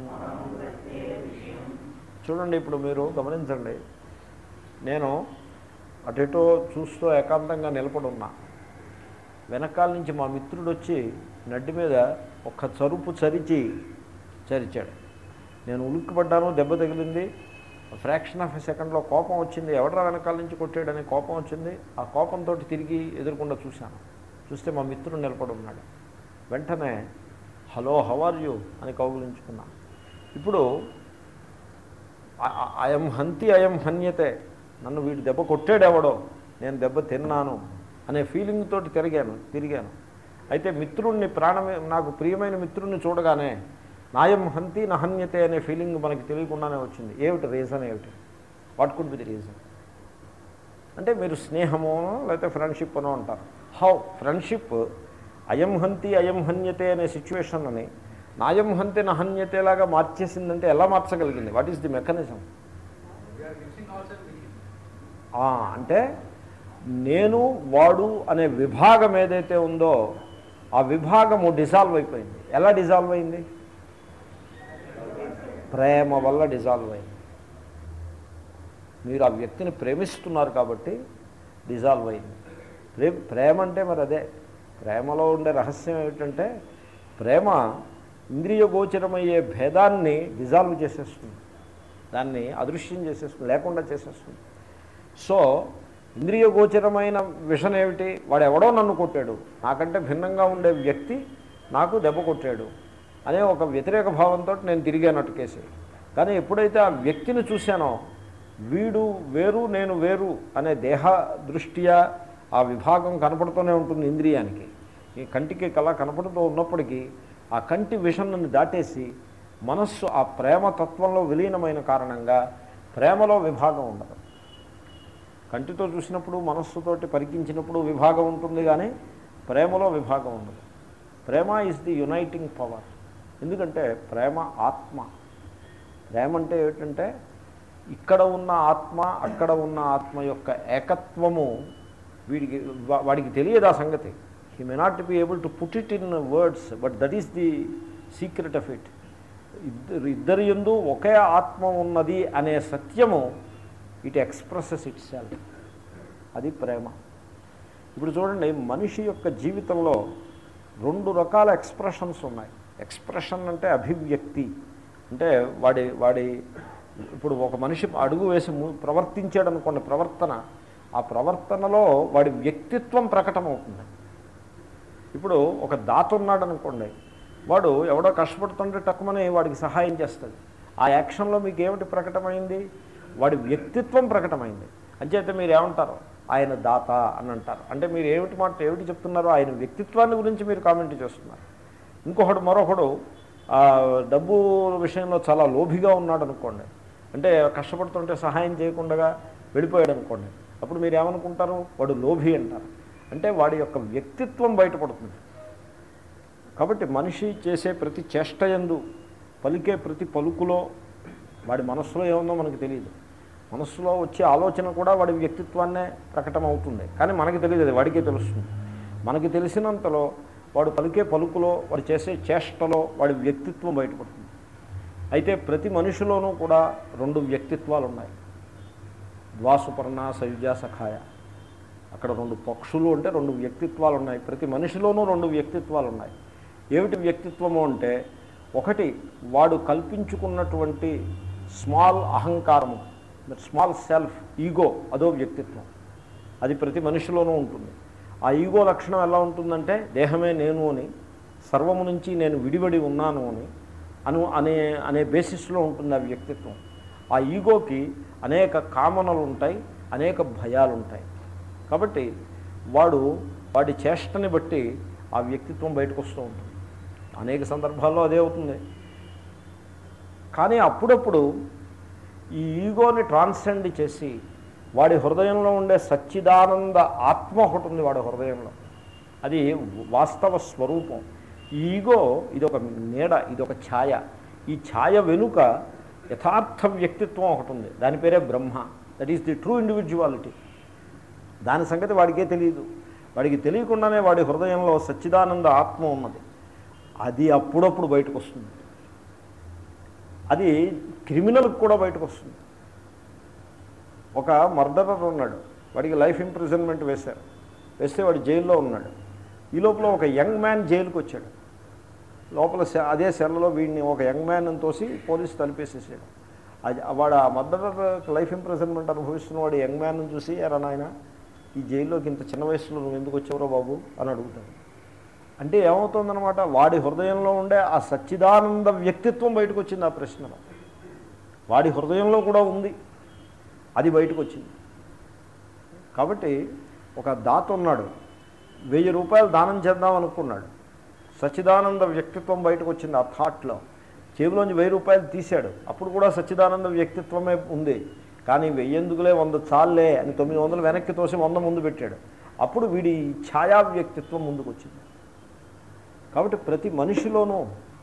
చూడండి ఇప్పుడు మీరు గమనించండి నేను అటెటో చూస్తూ ఏకాంతంగా నిలబడి ఉన్నా వెనకాల నుంచి మా మిత్రుడు వచ్చి నడ్డి మీద ఒక్క చరుపు చరిచి చరిచాడు నేను ఉలిక్కిపడ్డాను దెబ్బ తగిలింది ఫ్రాక్షన్ ఆఫ్ ఎ సెకండ్లో కోపం వచ్చింది ఎవడరా వెనకాల నుంచి కొట్టాడని కోపం వచ్చింది ఆ కోపంతో తిరిగి ఎదురుకుండా చూశాను చూస్తే మా మిత్రుడు నిలబడి ఉన్నాడు వెంటనే హలో హౌ ఆర్ యూ అని కౌగులించుకున్నాను ఇప్పుడు అయం హంతి అయం హన్యతే నన్ను వీడు దెబ్బ కొట్టాడెవడో నేను దెబ్బ తిన్నాను అనే ఫీలింగ్ తోటి తిరిగాను తిరిగాను అయితే మిత్రుణ్ణి ప్రాణమే నాకు ప్రియమైన మిత్రుణ్ణి చూడగానే నాయం హంతి నహన్యతే అనే ఫీలింగ్ మనకి తెలియకుండానే వచ్చింది ఏమిటి రీజన్ ఏమిటి what could be the reason అంటే మీరు స్నేహమో లేకపోతే ఫ్రెండ్షిప్ అనో అంటారు హౌ ఫ్రెండ్షిప్ అయం హంతి అయం హన్యతే అనే సిచ్యువేషన్ అని నాయం హంతే నహన్యతేలాగా మార్చేసిందంటే ఎలా మార్చగలిగింది వాట్ ఈస్ ది మెకానిజం అంటే నేను వాడు అనే విభాగం ఏదైతే ఉందో ఆ విభాగము డిజాల్వ్ అయిపోయింది ఎలా డిజాల్వ్ అయింది ప్రేమ వల్ల డిజాల్వ్ అయింది మీరు ఆ వ్యక్తిని ప్రేమిస్తున్నారు కాబట్టి డిజాల్వ్ అయింది ప్రే ప్రేమ అంటే మరి అదే ప్రేమలో ఉండే రహస్యం ఏమిటంటే ప్రేమ ఇంద్రియ గోచరమయ్యే భేదాన్ని డిజాల్వ్ చేసేస్తుంది దాన్ని అదృశ్యం చేసేస్తుంది లేకుండా చేసేస్తుంది సో ఇంద్రియ గోచరమైన విషయం ఏమిటి వాడు ఎవడో నన్ను కొట్టాడు నాకంటే భిన్నంగా ఉండే వ్యక్తి నాకు దెబ్బ కొట్టాడు అనే ఒక వ్యతిరేక భావంతో నేను తిరిగానట్టు కేసు కానీ ఎప్పుడైతే ఆ వ్యక్తిని చూశానో వీడు వేరు నేను వేరు అనే దేహ దృష్ట్యా ఆ విభాగం కనపడుతూనే ఉంటుంది ఇంద్రియానికి ఈ కంటికి కళ కనపడుతూ ఉన్నప్పటికీ ఆ కంటి విషన్ను దాటేసి మనస్సు ఆ ప్రేమ తత్వంలో విలీనమైన కారణంగా ప్రేమలో విభాగం ఉండదు కంటితో చూసినప్పుడు మనస్సుతోటి పరికించినప్పుడు విభాగం ఉంటుంది కానీ ప్రేమలో విభాగం ఉండదు ప్రేమ ఈజ్ ది యునైటింగ్ పవర్ ఎందుకంటే ప్రేమ ఆత్మ ప్రేమ అంటే ఏమిటంటే ఇక్కడ ఉన్న ఆత్మ అక్కడ ఉన్న ఆత్మ యొక్క ఏకత్వము వీడికి వా- వాడికి తెలియదు ఆ సంగతి he may not be able to put it in words but that is the secret of it ఇద్దరు ఇద్దరి ఎందు ఒకే ఆత్మ ఉన్నది అనే సత్యము ఇట్ ఎక్స్ప్రెసెస్ ఇట్ సెల్ఫ్ అది ప్రేమ ఇప్పుడు చూడండి మనిషి యొక్క జీవితంలో రెండు రకాల ఎక్స్ప్రెషన్స్ ఉన్నాయి ఎక్స్ప్రెషన్ అంటే అభివ్యక్తి అంటే వాడి వాడి ఇప్పుడు ఒక మనిషి అడుగు వేసి ము- ప్రవర్తించాడు అనుకోండి ప్రవర్తన ఆ ప్రవర్తనలో వాడి వ్యక్తిత్వం ప్రకటమవుతుంది ఇప్పుడు ఒక దాత ఉన్నాడు అనుకోండి వాడు ఎవడో కష్టపడుతుంటే టక్కుమని వాడికి సహాయం చేస్తాడు ఆ యాక్షన్లో మీకు ఏమిటి ప్రకటమైంది వాడి వ్యక్తిత్వం ప్రకటమైంది అంచేత మీరు ఏమంటారు ఆయన దాత అని అంటారు అంటే మీరు ఏమిటి మాట ఏమిటి చెప్తున్నారో ఆయన వ్యక్తిత్వాన్ని గురించి మీరు కామెంట్ చేస్తున్నారు ఇంకొకడు మరొకడు ఆ, డబ్బు విషయంలో చాలా లోభిగా ఉన్నాడు అనుకోండి అంటే కష్టపడుతుంటే సహాయం చేయకుండా వెళ్ళిపోయాడు అనుకోండి అప్పుడు మీరు ఏమనుకుంటారు వాడు లోభి అంటారు అంటే వాడి యొక్క వ్యక్తిత్వం బయటపడుతుంది కాబట్టి మనిషి చేసే ప్రతి చేష్టయందు పలికే ప్రతి పలుకులో వాడి మనస్సులో ఏముందో మనకు తెలియదు మనస్సులో వచ్చే ఆలోచన కూడా వాడి వ్యక్తిత్వాన్నే ప్రకటమవుతుంది కానీ మనకి తెలియదు అది వాడికే తెలుస్తుంది మనకి తెలిసినంతలో వాడు పలికే పలుకులో వాడు చేసే చేష్టలో వాడి వ్యక్తిత్వం బయటపడుతుంది అయితే ప్రతి మనిషిలోనూ కూడా రెండు వ్యక్తిత్వాలు ఉన్నాయి ద్వాసుపర్ణ సయుజ సఖాయ అక్కడ రెండు పక్షులు అంటే రెండు వ్యక్తిత్వాలు ఉన్నాయి ప్రతి మనిషిలోనూ రెండు వ్యక్తిత్వాలు ఉన్నాయి ఏమిటి వ్యక్తిత్వము అంటే ఒకటి వాడు కల్పించుకున్నటువంటి స్మాల్ అహంకారము స్మాల్ సెల్ఫ్ ఈగో అదో వ్యక్తిత్వం అది ప్రతి మనిషిలోనూ ఉంటుంది ఆ ఈగో లక్షణం ఎలా ఉంటుందంటే దేహమే నేను అని సర్వము నుంచి నేను విడివడి ఉన్నాను అని అను అనే అనే బేసిస్లో ఉంటుంది ఆ వ్యక్తిత్వం ఆ ఈగోకి అనేక కామనలు ఉంటాయి అనేక భయాలు ఉంటాయి కాబట్టి వాడు వాడి చేష్టని బట్టి ఆ వ్యక్తిత్వం బయటకు వస్తూ ఉంటుంది అనేక సందర్భాల్లో అదే అవుతుంది కానీ అప్పుడప్పుడు ఈ ఈగోని ట్రాన్సెండ్ చేసి వాడి హృదయంలో ఉండే సచ్చిదానంద ఆత్మ ఒకటి ఉంది వాడి హృదయంలో అది వాస్తవ స్వరూపం ఈ ఈగో ఇదొక నీడ ఇదొక ఛాయ ఈ ఛాయ వెనుక యథార్థ వ్యక్తిత్వం ఒకటి ఉంది దాని పేరే Brahma that is the true individuality దాని సంగతి వాడికే తెలియదు వాడికి తెలియకుండానే వాడి హృదయంలో సచ్చిదానంద ఆత్మ ఉన్నది అది అప్పుడప్పుడు బయటకు వస్తుంది అది క్రిమినల్కి కూడా బయటకు వస్తుంది ఒక మర్డరర్ ఉన్నాడు వాడికి లైఫ్ ఇంప్రిజన్మెంట్ వేశారు వేస్తే వాడు జైల్లో ఉన్నాడు ఈ లోపల ఒక యంగ్ మ్యాన్ జైలుకి వచ్చాడు లోపల సె- అదే సెల్లో వీడిని ఒక యంగ్ మ్యాన్ తోసి పోలీసు తలిపేసేసాడు అది వాడు ఆ మర్డరర్ లైఫ్ ఇంప్రిజన్మెంట్ అనుభవిస్తున్న వాడు యంగ్ మ్యాన్ చూసి ఎరా నాయన ఈ జైల్లోకి ఇంత చిన్న వయసులో నువ్వు ఎందుకు వచ్చావురా బాబు అని అడుగుతాడు అంటే ఏమవుతుందన్నమాట వాడి హృదయంలో ఉండే ఆ సచ్చిదానంద వ్యక్తిత్వం బయటకు వచ్చింది ఆ ప్రశ్నలో వాడి హృదయంలో కూడా ఉంది అది బయటకు వచ్చింది కాబట్టి ఒక దాత ఉన్నాడు వెయ్యి రూపాయలు దానం చేద్దాం అనుకున్నాడు సచ్చిదానంద వ్యక్తిత్వం బయటకు వచ్చింది ఆ థాట్లో జేబులోంచి వెయ్యి రూపాయలు తీశాడు అప్పుడు కూడా సచ్చిదానంద వ్యక్తిత్వమే ఉంది కానీ వెయ్యేందుకులే వంద చాలే అని తొమ్మిది వందలు వెనక్కి తోసి వంద ముందు పెట్టాడు అప్పుడు వీడి ఛాయా వ్యక్తిత్వం ముందుకు వచ్చింది కాబట్టి ప్రతి మనిషిలోనూ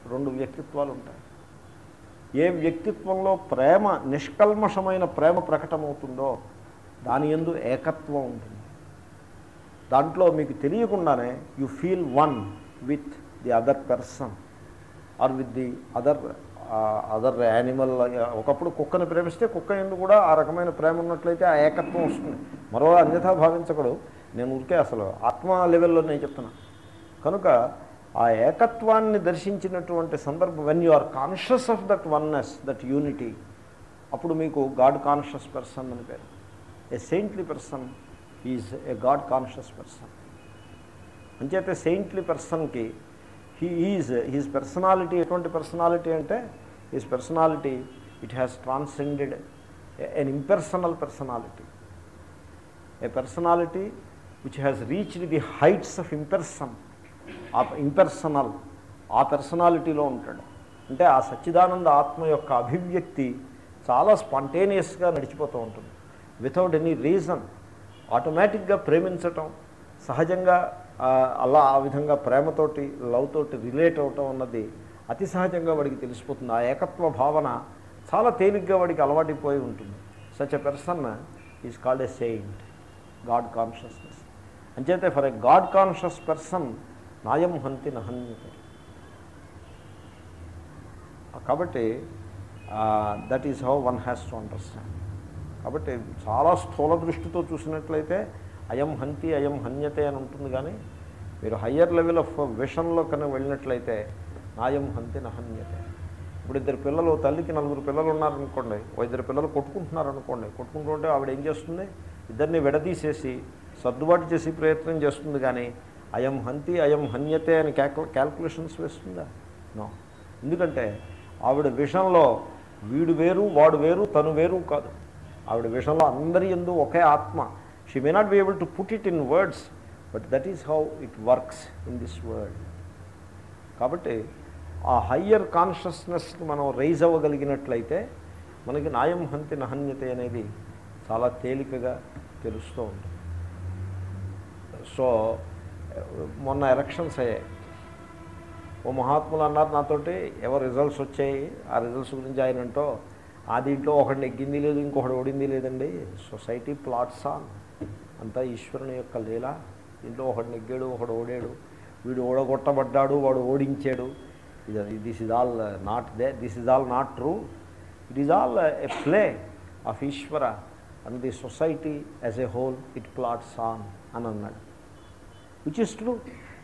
రెండు వ్యక్తిత్వాలు ఉంటాయి ఏ వ్యక్తిత్వంలో ప్రేమ నిష్కల్మషమైన ప్రేమ ప్రకటమవుతుందో దాని ఎందు ఏకత్వం ఉంటుంది దాంట్లో మీకు తెలియకుండానే you feel one with the other person or with the other other animal ఒకప్పుడు కుక్కని ప్రేమిస్తే కుక్క ఎందు కూడా ఆ రకమైన ప్రేమ ఉన్నట్లయితే ఆ ఏకత్వం వస్తుంది మరో అన్యథా భావించకడు నేను ఊరికే అసలు ఆత్మ లెవెల్లో నేను చెప్తున్నా కనుక ఆ ఏకత్వాన్ని దర్శించినటువంటి సందర్భం when you are conscious of that oneness that unity అప్పుడు మీకు గాడ్ కాన్షియస్ పర్సన్ అని పేరు a saintly person is a God conscious person అంచేతే సెయింట్లీ పర్సన్కి హీ ఈజ్ హీజ్ పర్సనాలిటీ ఎటువంటి పర్సనాలిటీ అంటే his personality it has transcended an impersonal personality a personality which has reached the heights of imperson uh impersonal ఆ పర్సనాలిటీలో ఉంటాడు అంటే ఆ సచ్చిదానంద ఆత్మ యొక్క అభివ్యక్తి చాలా స్పాంటేనియస్గా నడిచిపోతూ ఉంటుంది వితౌట్ ఎనీ రీజన్ ఆటోమేటిక్గా ప్రేమించటం సహజంగా ఆ, అలా ఆ విధంగా ప్రేమతోటి లవ్ తోటి రిలేట్ అవటం అన్నది అతి సహజంగా వాడికి తెలిసిపోతుంది ఆ ఏకత్వ భావన చాలా తేలిగ్గా వాడికి అలవాటిపోయి ఉంటుంది such a person is called a saint God consciousness అంచేతే for a God conscious person నాయం హంతి నహన్యతే కాబట్టి that is how one has to understand కాబట్టి చాలా స్థూల దృష్టితో చూసినట్లయితే అయం హంతి అయం హన్యతే అని ఉంటుంది కానీ మీరు హయ్యర్ లెవెల్ ఆఫ్ విషన్లో కనుక వెళ్ళినట్లయితే నాయం హంతి నహన్యతే ఇప్పుడు ఇద్దరు పిల్లలు తల్లికి నలుగురు పిల్లలు ఉన్నారనుకోండి ఓ ఇద్దరు పిల్లలు కొట్టుకుంటున్నారు అనుకోండి కొట్టుకుంటుంటే ఆవిడ ఏం చేస్తుంది ఇద్దరిని విడదీసేసి సర్దుబాటు చేసి ప్రయత్నం చేస్తుంది కానీ అయం హంతి అయం హన్యతే అని క్యాల్కు క్యాల్కులేషన్స్ వేస్తుందా నో ఎందుకంటే ఆవిడ విషయంలో వీడు వేరు వాడు వేరు తను వేరు కాదు ఆవిడ విషయంలో అందరి ఎందు ఒకే ఆత్మ she may not be able to put it in words but that is how it works in this world కాబట్టి ఆ హయ్యర్ కాన్షియస్నెస్కి మనం రైజ్ అవ్వగలిగినట్లయితే మనకి నాయం హంతి నహన్యత అనేది చాలా తేలికగా తెలుస్తూ ఉంటుంది సో మొన్న ఎలక్షన్స్ అయ్యాయి ఓ మహాత్ములు అన్నారు నాతోటి ఎవరు రిజల్ట్స్ వచ్చాయి ఆ రిజల్ట్స్ గురించి ఆయన అంటూ ఆ దీంట్లో ఒకటి నెగ్గింది లేదు ఇంకొకటి ఓడింది లేదండి సొసైటీ ప్లాట్స్ ఆన్ అంతా ఈశ్వరుని యొక్క లీల దీంట్లో ఒకటి నెగ్గాడు ఒకడు ఓడాడు వీడు ఓడగొట్టబడ్డాడు వాడు ఓడించాడు ఇది this is all not they this is all not true it is all a play of Ishwara and the society as a whole it plots on అని అన్నాడు విచ్ ఇస్ ట్రూ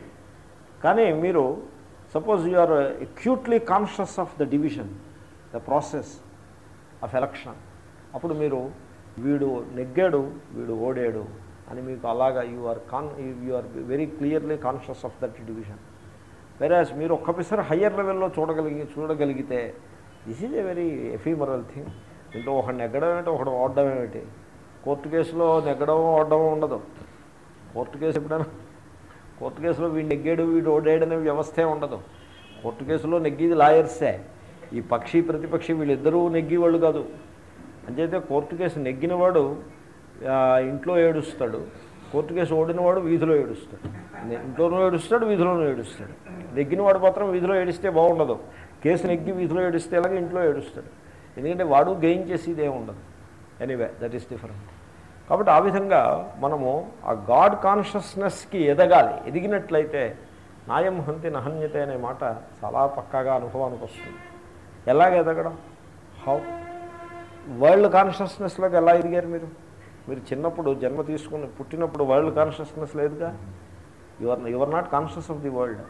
కానీ మీరు suppose you are acutely conscious of the division the process of election అప్పుడు మీరు వీడు నెగ్గాడు వీడు ఓడాడు అని మీకు అలాగా you are con you are very clearly conscious of that division వెరాజ్ మీరు ఒక్కసారి హయ్యర్ లెవెల్లో చూడగలిగి చూడగలిగితే this is a very ephemeral thing దీంట్లో ఒకటి నెగ్గడం ఏమిటి ఒకటి ఓడడం ఏమిటి కోర్టు కేసులో నెగ్గడం ఓడడం ఉండదు కోర్టు కేసు ఎప్పుడైనా కోర్టు కేసులో వీడు నెగ్గాడు వీడు ఓడాడు అనే వ్యవస్థే ఉండదు కోర్టు కేసులో నెగ్గేది లాయర్సే ఈ పక్షి ప్రతిపక్షి వీళ్ళిద్దరూ నెగ్గేవాళ్ళు కాదు అంచేతే కోర్టు కేసు నెగ్గినవాడు ఆ, ఇంట్లో ఏడుస్తాడు కోర్టు కేసు ఓడినవాడు వీధిలో ఏడుస్తాడు నే- ఇంట్లోనూ ఏడుస్తాడు వీధిలోనూ ఏడుస్తాడు నెగ్గినవాడు మాత్రం వీధిలో ఏడిస్తే బాగుండదు కేసు నెగ్గి వీధిలో ఏడిస్తే ఎలాగ ఇంట్లో ఏడుస్తాడు ఎందుకంటే వాడు గెయిన్ చేసేది ఏమి ఉండదు ఎనీవే దట్ ఈస్ డిఫరెంట్ కాబట్టి ఆ విధంగా మనము ఆ గాడ్ కాన్షియస్నెస్కి ఎదగాలి ఎదిగినట్లయితే నాయం హంతి నహన్యత అనే మాట చాలా పక్కాగా అనుభవానికి వస్తుంది ఎలాగ ఎదగడం హౌ వరల్డ్ కాన్షియస్నెస్లోకి ఎలా ఎదిగారు మీరు మీరు చిన్నప్పుడు జన్మ తీసుకుని పుట్టినప్పుడు వరల్డ్ కాన్షియస్నెస్ లేదుగా your your not conscious of the world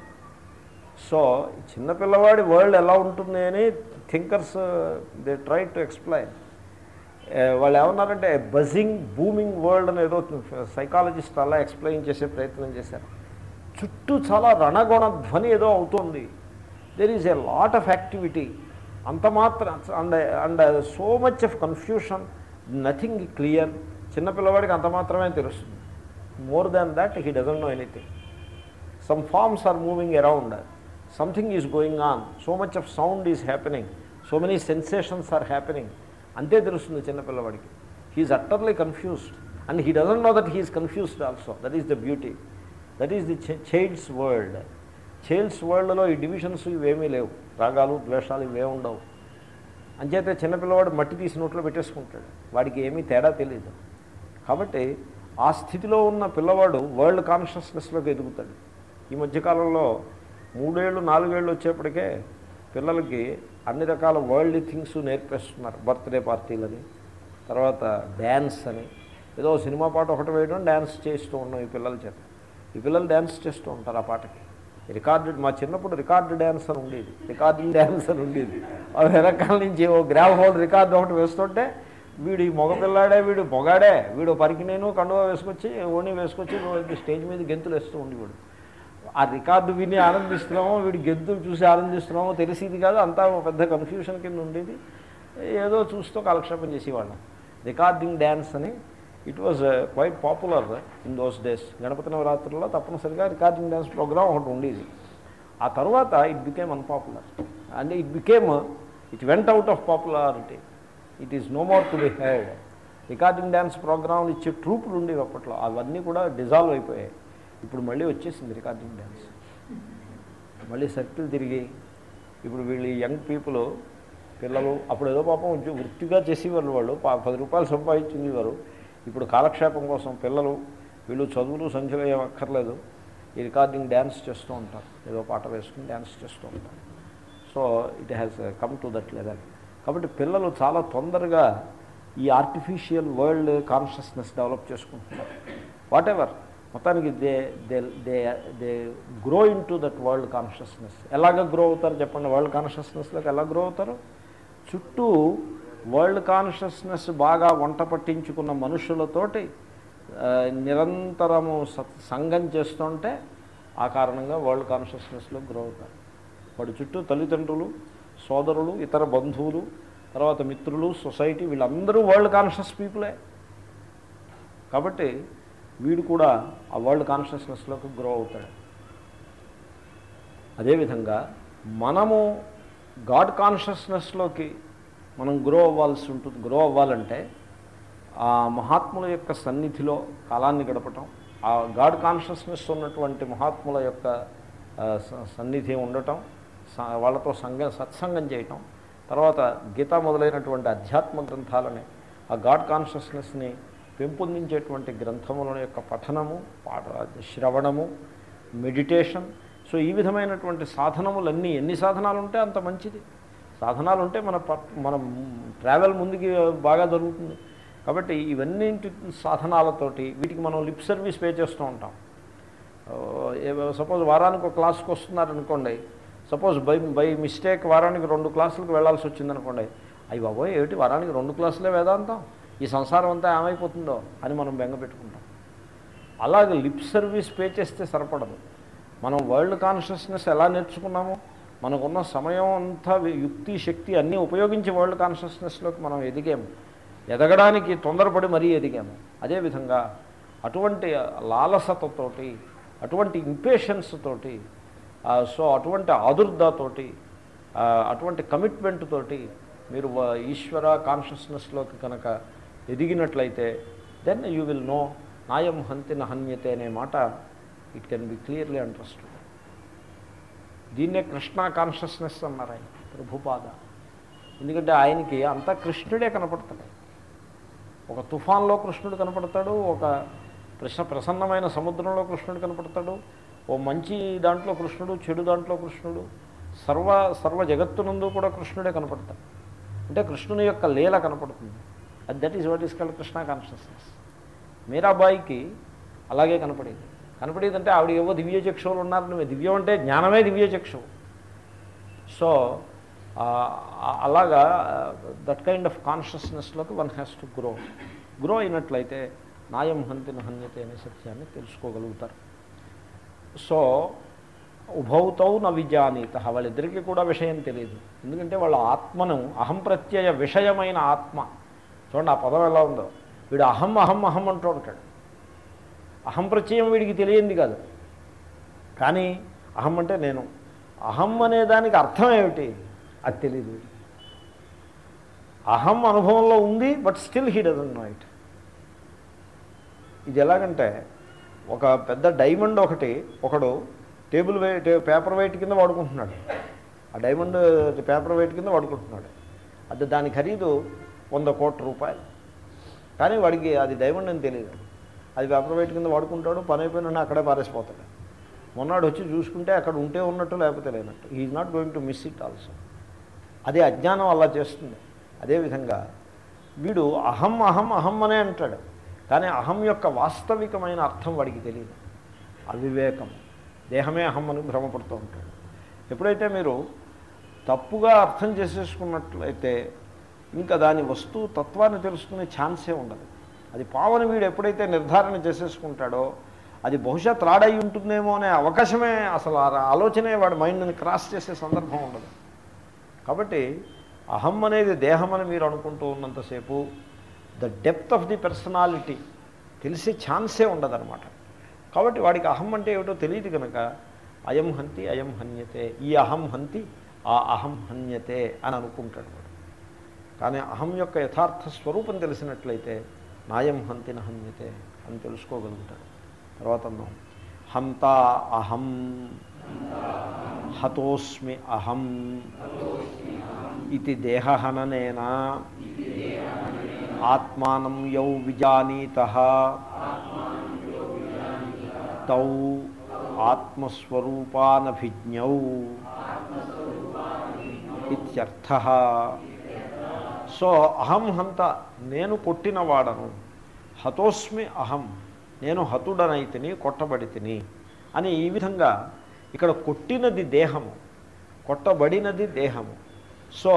so చిన్నపిల్లవాడి వరల్డ్ ఎలా ఉంటుంది అని thinkers they try to explain వాళ్ళు ఏమన్నారంటే బజింగ్ బూమింగ్ వరల్డ్ అని ఏదో సైకాలజిస్ట్ అలా ఎక్స్ప్లెయిన్ చేసే ప్రయత్నం చేశారు చుట్టూ చాలా రణగొణ ధ్వని ఏదో అవుతుంది there is a lot of activity అంత మాత్రం and and so much of confusion nothing clear చిన్నపిల్లవాడికి అంత మాత్రమే తెలుస్తుంది more than that he doesn't know anything some forms are moving around something is going on so much of sound is happening so many sensations are happening అంతే తెలుస్తుంది చిన్నపిల్లవాడికి he is utterly confused and he doesn't know that he is confused also that is the beauty that is the child's world child's వరల్డ్లో ఈ divisions ఇవేమీ లేవు రాగాలు ద్వేషాలు ఇవే ఉండవు అంచేతే చిన్నపిల్లవాడు మట్టి తీసి నోట్లో పెట్టేసుకుంటాడు వాడికి ఏమీ తేడా తెలియదు కాబట్టి ఆ స్థితిలో ఉన్న పిల్లవాడు వరల్డ్ కాన్షియస్నెస్లోకి ఎదుగుతాడు ఈ మధ్యకాలంలో మూడేళ్ళు నాలుగేళ్ళు వచ్చేప్పటికే పిల్లలకి అన్ని రకాల వరల్డ్ థింగ్స్ నేర్పేస్తున్నారు బర్త్డే పార్టీలని తర్వాత డ్యాన్స్ అని ఏదో సినిమా పాట ఒకటి వేయడం డ్యాన్స్ చేస్తూ ఉన్నాం ఈ పిల్లల చేత ఈ పిల్లలు డ్యాన్స్ చేస్తూ ఉంటారు ఆ పాటకి రికార్డెడ్ మా చిన్నప్పుడు రికార్డు డ్యాన్స్ అని ఉండేది రికార్డింగ్ డ్యాన్స్ అని ఉండేది ఆ వెనకాల నుంచి ఓ గ్రామ్ హోల్ రికార్డు ఒకటి వేస్తుంటే వీడు ఈ మగపిల్లాడే వీడు మొగాడే వీడు పరికి నేను కండువా వేసుకొచ్చి ఓణి వేసుకొచ్చి స్టేజ్ మీద గెంతులు వేస్తూ ఉండేవాడు ఆ రికార్డు విని ఆనందిస్తున్నామో వీడి గెంతులు చూసి ఆనందిస్తున్నామో తెలిసేది కాదు అంతా ఒక పెద్ద కన్ఫ్యూషన్ కింద ఉండేది ఏదో చూస్తూ కాలక్షేపం చేసేవాళ్ళం రికార్డింగ్ డ్యాన్స్ అని it was quite popular in those days Ganapati నవరాత్రుల్లో తప్పనిసరిగా రికార్డింగ్ డ్యాన్స్ ప్రోగ్రామ్ ఒకటి ఉండేది ఆ తర్వాత it became unpopular and it became it went out of popularity it is no more to be had recording dance ప్రోగ్రాంలు ఇచ్చే ట్రూపులు ఉండేవి అప్పట్లో అవన్నీ కూడా డిజాల్వ్ అయిపోయాయి ఇప్పుడు మళ్ళీ వచ్చేసింది రికార్డింగ్ డ్యాన్స్ మళ్ళీ సర్కిల్ తిరిగి ఇప్పుడు వీళ్ళు యంగ్ పీపుల్ పిల్లలు అప్పుడు ఏదో పాపం ఉద్యో- వృత్తిగా చేసేవాళ్ళు వాళ్ళు పా- పది రూపాయలు సంపాదించేవారు ఇప్పుడు కాలక్షేపం కోసం పిల్లలు వీళ్ళు చదువులు సంఖ్యలు ఏం అక్కర్లేదు ఈ రికార్డింగ్ డ్యాన్స్ చేస్తూ ఉంటారు ఏదో పాట వేసుకుని డ్యాన్స్ చేస్తూ ఉంటారు so it has come to that level కాబట్టి పిల్లలు చాలా తొందరగా ఈ ఆర్టిఫిషియల్ వరల్డ్ కాన్షియస్నెస్ డెవలప్ చేసుకుంటున్నారు వాట్ ఎవర్ మొత్తానికి they they they they grow into that world consciousness ఎలాగ గ్రో అవుతారు చెప్పండి వరల్డ్ కాన్షియస్నెస్లోకి ఎలా గ్రో అవుతారు చుట్టూ వరల్డ్ కాన్షియస్నెస్ బాగా వంట పట్టించుకున్న మనుషులతోటి ఆ, నిరంతరము సత్ సంఘం చేస్తుంటే ఆ కారణంగా వరల్డ్ కాన్షియస్నెస్లో గ్రో అవుతారు వాడి చుట్టూ తల్లిదండ్రులు సోదరులు ఇతర బంధువులు తర్వాత మిత్రులు సొసైటీ వీళ్ళందరూ వరల్డ్ కాన్షియస్ పీపులే కాబట్టి వీడు కూడా ఆ వరల్డ్ కాన్షియస్నెస్లోకి గ్రో అవుతాడు అదేవిధంగా మనము గాడ్ కాన్షియస్నెస్లోకి మనం గ్రో అవ్వాల్సి ఉంటుంది గ్రో అవ్వాలంటే ఆ మహాత్ముల యొక్క సన్నిధిలో కాలాన్ని గడపటం ఆ గాడ్ కాన్షియస్నెస్ ఉన్నటువంటి మహాత్ముల యొక్క ఆ, స- సన్నిధి ఉండటం స- వాళ్ళతో సంగ సత్సంగం చేయటం తర్వాత గీత మొదలైనటువంటి అధ్యాత్మ గ్రంథాలని ఆ గాడ్ కాన్షియస్నెస్ని పెంపొందించేటువంటి గ్రంథముల యొక్క పఠనము పాఠ శ్రవణము మెడిటేషన్ సో ఈ విధమైనటువంటి సాధనములన్నీ ఎన్ని సాధనాలు ఉంటే అంత మంచిది సాధనాలు ఉంటే మన ప- మన ట్రావెల్ ముందుకి బాగా జరుగుతుంది కాబట్టి ఇవన్నీ సాధనాలతోటి వీటికి మనం లిప్ సర్వీస్ పే చేస్తూ ఉంటాం సపోజ్ వారానికి ఒక క్లాస్కి వస్తున్నారనుకోండి సపోజ్ బై బై మిస్టేక్ వారానికి రెండు క్లాసులకు వెళ్ళాల్సి వచ్చిందనుకోండి అయ్యి బాబోయ్ ఏమిటి వారానికి రెండు క్లాసులే వేదాంతం ఈ సంసారం అంతా ఏమైపోతుందో అని మనం బెంగ పెట్టుకుంటాం అలాగే లిప్ సర్వీస్ పే చేస్తే సరిపడదు మనం వరల్డ్ కాన్షియస్నెస్ ఎలా నేర్చుకున్నామో మనకున్న సమయం అంతా వి- యుక్తి శక్తి అన్నీ ఉపయోగించి వరల్డ్ కాన్షియస్నెస్లోకి మనం ఎదిగాము ఎదగడానికి తొందరపడి మరీ ఎదిగాము అదేవిధంగా అటువంటి లాలసతతోటి అటువంటి ఇంపేషన్స్ తోటి ఆ, సో అటువంటి ఆదుర్దాతోటి ఆ, అటువంటి కమిట్మెంట్ తోటి మీరు వ- ఈశ్వర కాన్షియస్నెస్లోకి కనుక ఎదిగినట్లయితే దెన్ యూ విల్ నో నాయం హంతి నహన్యతే అనే మాట it can be clearly understood దీన్నే కృష్ణ కాన్షియస్నెస్ అన్నారు ఆయన ప్రభుపాద ఎందుకంటే ఆయనకి అంతా కృష్ణుడే కనపడతాడు ఒక తుఫాన్లో కృష్ణుడు కనపడతాడు ఒక ప్రస ప్రసన్నమైన సముద్రంలో కృష్ణుడు కనపడతాడు ఓ మంచి దాంట్లో కృష్ణుడు చెడు దాంట్లో కృష్ణుడు సర్వ సర్వ జగత్తునందు కూడా కృష్ణుడే కనపడతాడు అంటే కృష్ణుని యొక్క లీల కనపడుతుంది అది that is what is called Krishna consciousness మీరాబాయికి అలాగే కనపడేది కనపడేది అంటే ఆవిడ ఏవో దివ్య చక్షువులు ఉన్నారు నువ్వు దివ్యం అంటే జ్ఞానమే దివ్య చక్షువు సో ఆ, ఆ- అలాగా దట్ కైండ్ ఆఫ్ కాన్షియస్నెస్లోకి one has to grow grow అయినట్లయితే నాయం హంతి నహన్యతే అనే సత్యాన్ని తెలుసుకోగలుగుతారు సో ఉభౌతౌ న విజానీత వాళ్ళిద్దరికీ కూడా విషయం తెలియదు ఎందుకంటే వాళ్ళ ఆత్మను అహం ప్రత్యయ విషయమైన ఆత్మ చూడండి ఆ పదం ఎలా ఉందో వీడు అహం అహం అహం అంటూ ఉంటాడు అహం ప్రత్యయం వీడికి తెలియంది కాదు కానీ అహం అంటే నేను అహం అనే దానికి అర్థం ఏమిటి అది తెలియదు వీడికి. అహం అనుభవంలో ఉంది but still he doesn't know it ఇది ఎలాగంటే ఒక పెద్ద డైమండ్ ఒకటి ఒకడు టేబుల్ వెయిట్ పేపర్ వెయిట్ కింద వాడుకుంటున్నాడు ఆ డైమండ్ పేపర్ వెయిట్ కింద వాడుకుంటున్నాడు అది దాని ఖరీదు వంద కోట్ల రూపాయలు కానీ వాడికి అది డైమండ్ అని తెలియదు అది పేపర్ వెయిట్ కింద వాడుకుంటాడు పని అయిపోయినా అక్కడే పారేసిపోతాడు మొన్నాడు వచ్చి చూసుకుంటే అక్కడ ఉంటే ఉన్నట్టు లేకపోతే లేనట్టు is not going to miss it also అదే అజ్ఞానం అలా చేస్తుంది అదేవిధంగా వీడు అహం అహం అహం అనే అంటాడు కానీ అహం యొక్క వాస్తవికమైన అర్థం వాడికి తెలియదు అవివేకం దేహమే అహం అని భ్రమపడుతూ ఉంటాడు ఎప్పుడైతే మీరు తప్పుగా అర్థం చేసేసుకున్నట్లయితే ఇంకా దాని వస్తువు తత్వాన్ని తెలుసుకునే ఛాన్సే ఉండదు అది పావని వీడు ఎప్పుడైతే నిర్ధారణ చేసేసుకుంటాడో అది బహుశా త్రాడై ఉంటుందేమో అనే అవకాశమే అసలు ఆ ఆలోచనే వాడి మైండ్ని క్రాస్ చేసే సందర్భం ఉండదు కాబట్టి అహం అనేది దేహం అని మీరు అనుకుంటూ ఉన్నంతసేపు the depth of the personality తెలిసే ఛాన్సే ఉండదన్నమాట కాబట్టి వాడికి అహం అంటే ఏమిటో తెలియదు కనుక అయం హంతి అయం హన్యతే ఈ అహం హంతి ఆ అహం హన్యతే అని అనుకుంటాడు వాడు కానీ అహం యొక్క యథార్థ స్వరూపం తెలిసినట్లయితే నాయం హంతి నహన్యతే అని తెలుసుకోగలుగుతాడు తర్వాత అన్నాం హంతా అహం హతోస్మి అహం ఇది దేహహననేన ఆత్మానం యౌ విజానీత తౌ ఆత్మస్వరూపానభిజ్ఞౌ ఇత్యర్థ సో అహం హంత నేను కొట్టినవాడను హతోస్మి అహం నేను హతుడనైతిని కొట్టబడితిని అని ఈ విధంగా ఇక్కడ కొట్టినది దేహము కొట్టబడినది దేహము సో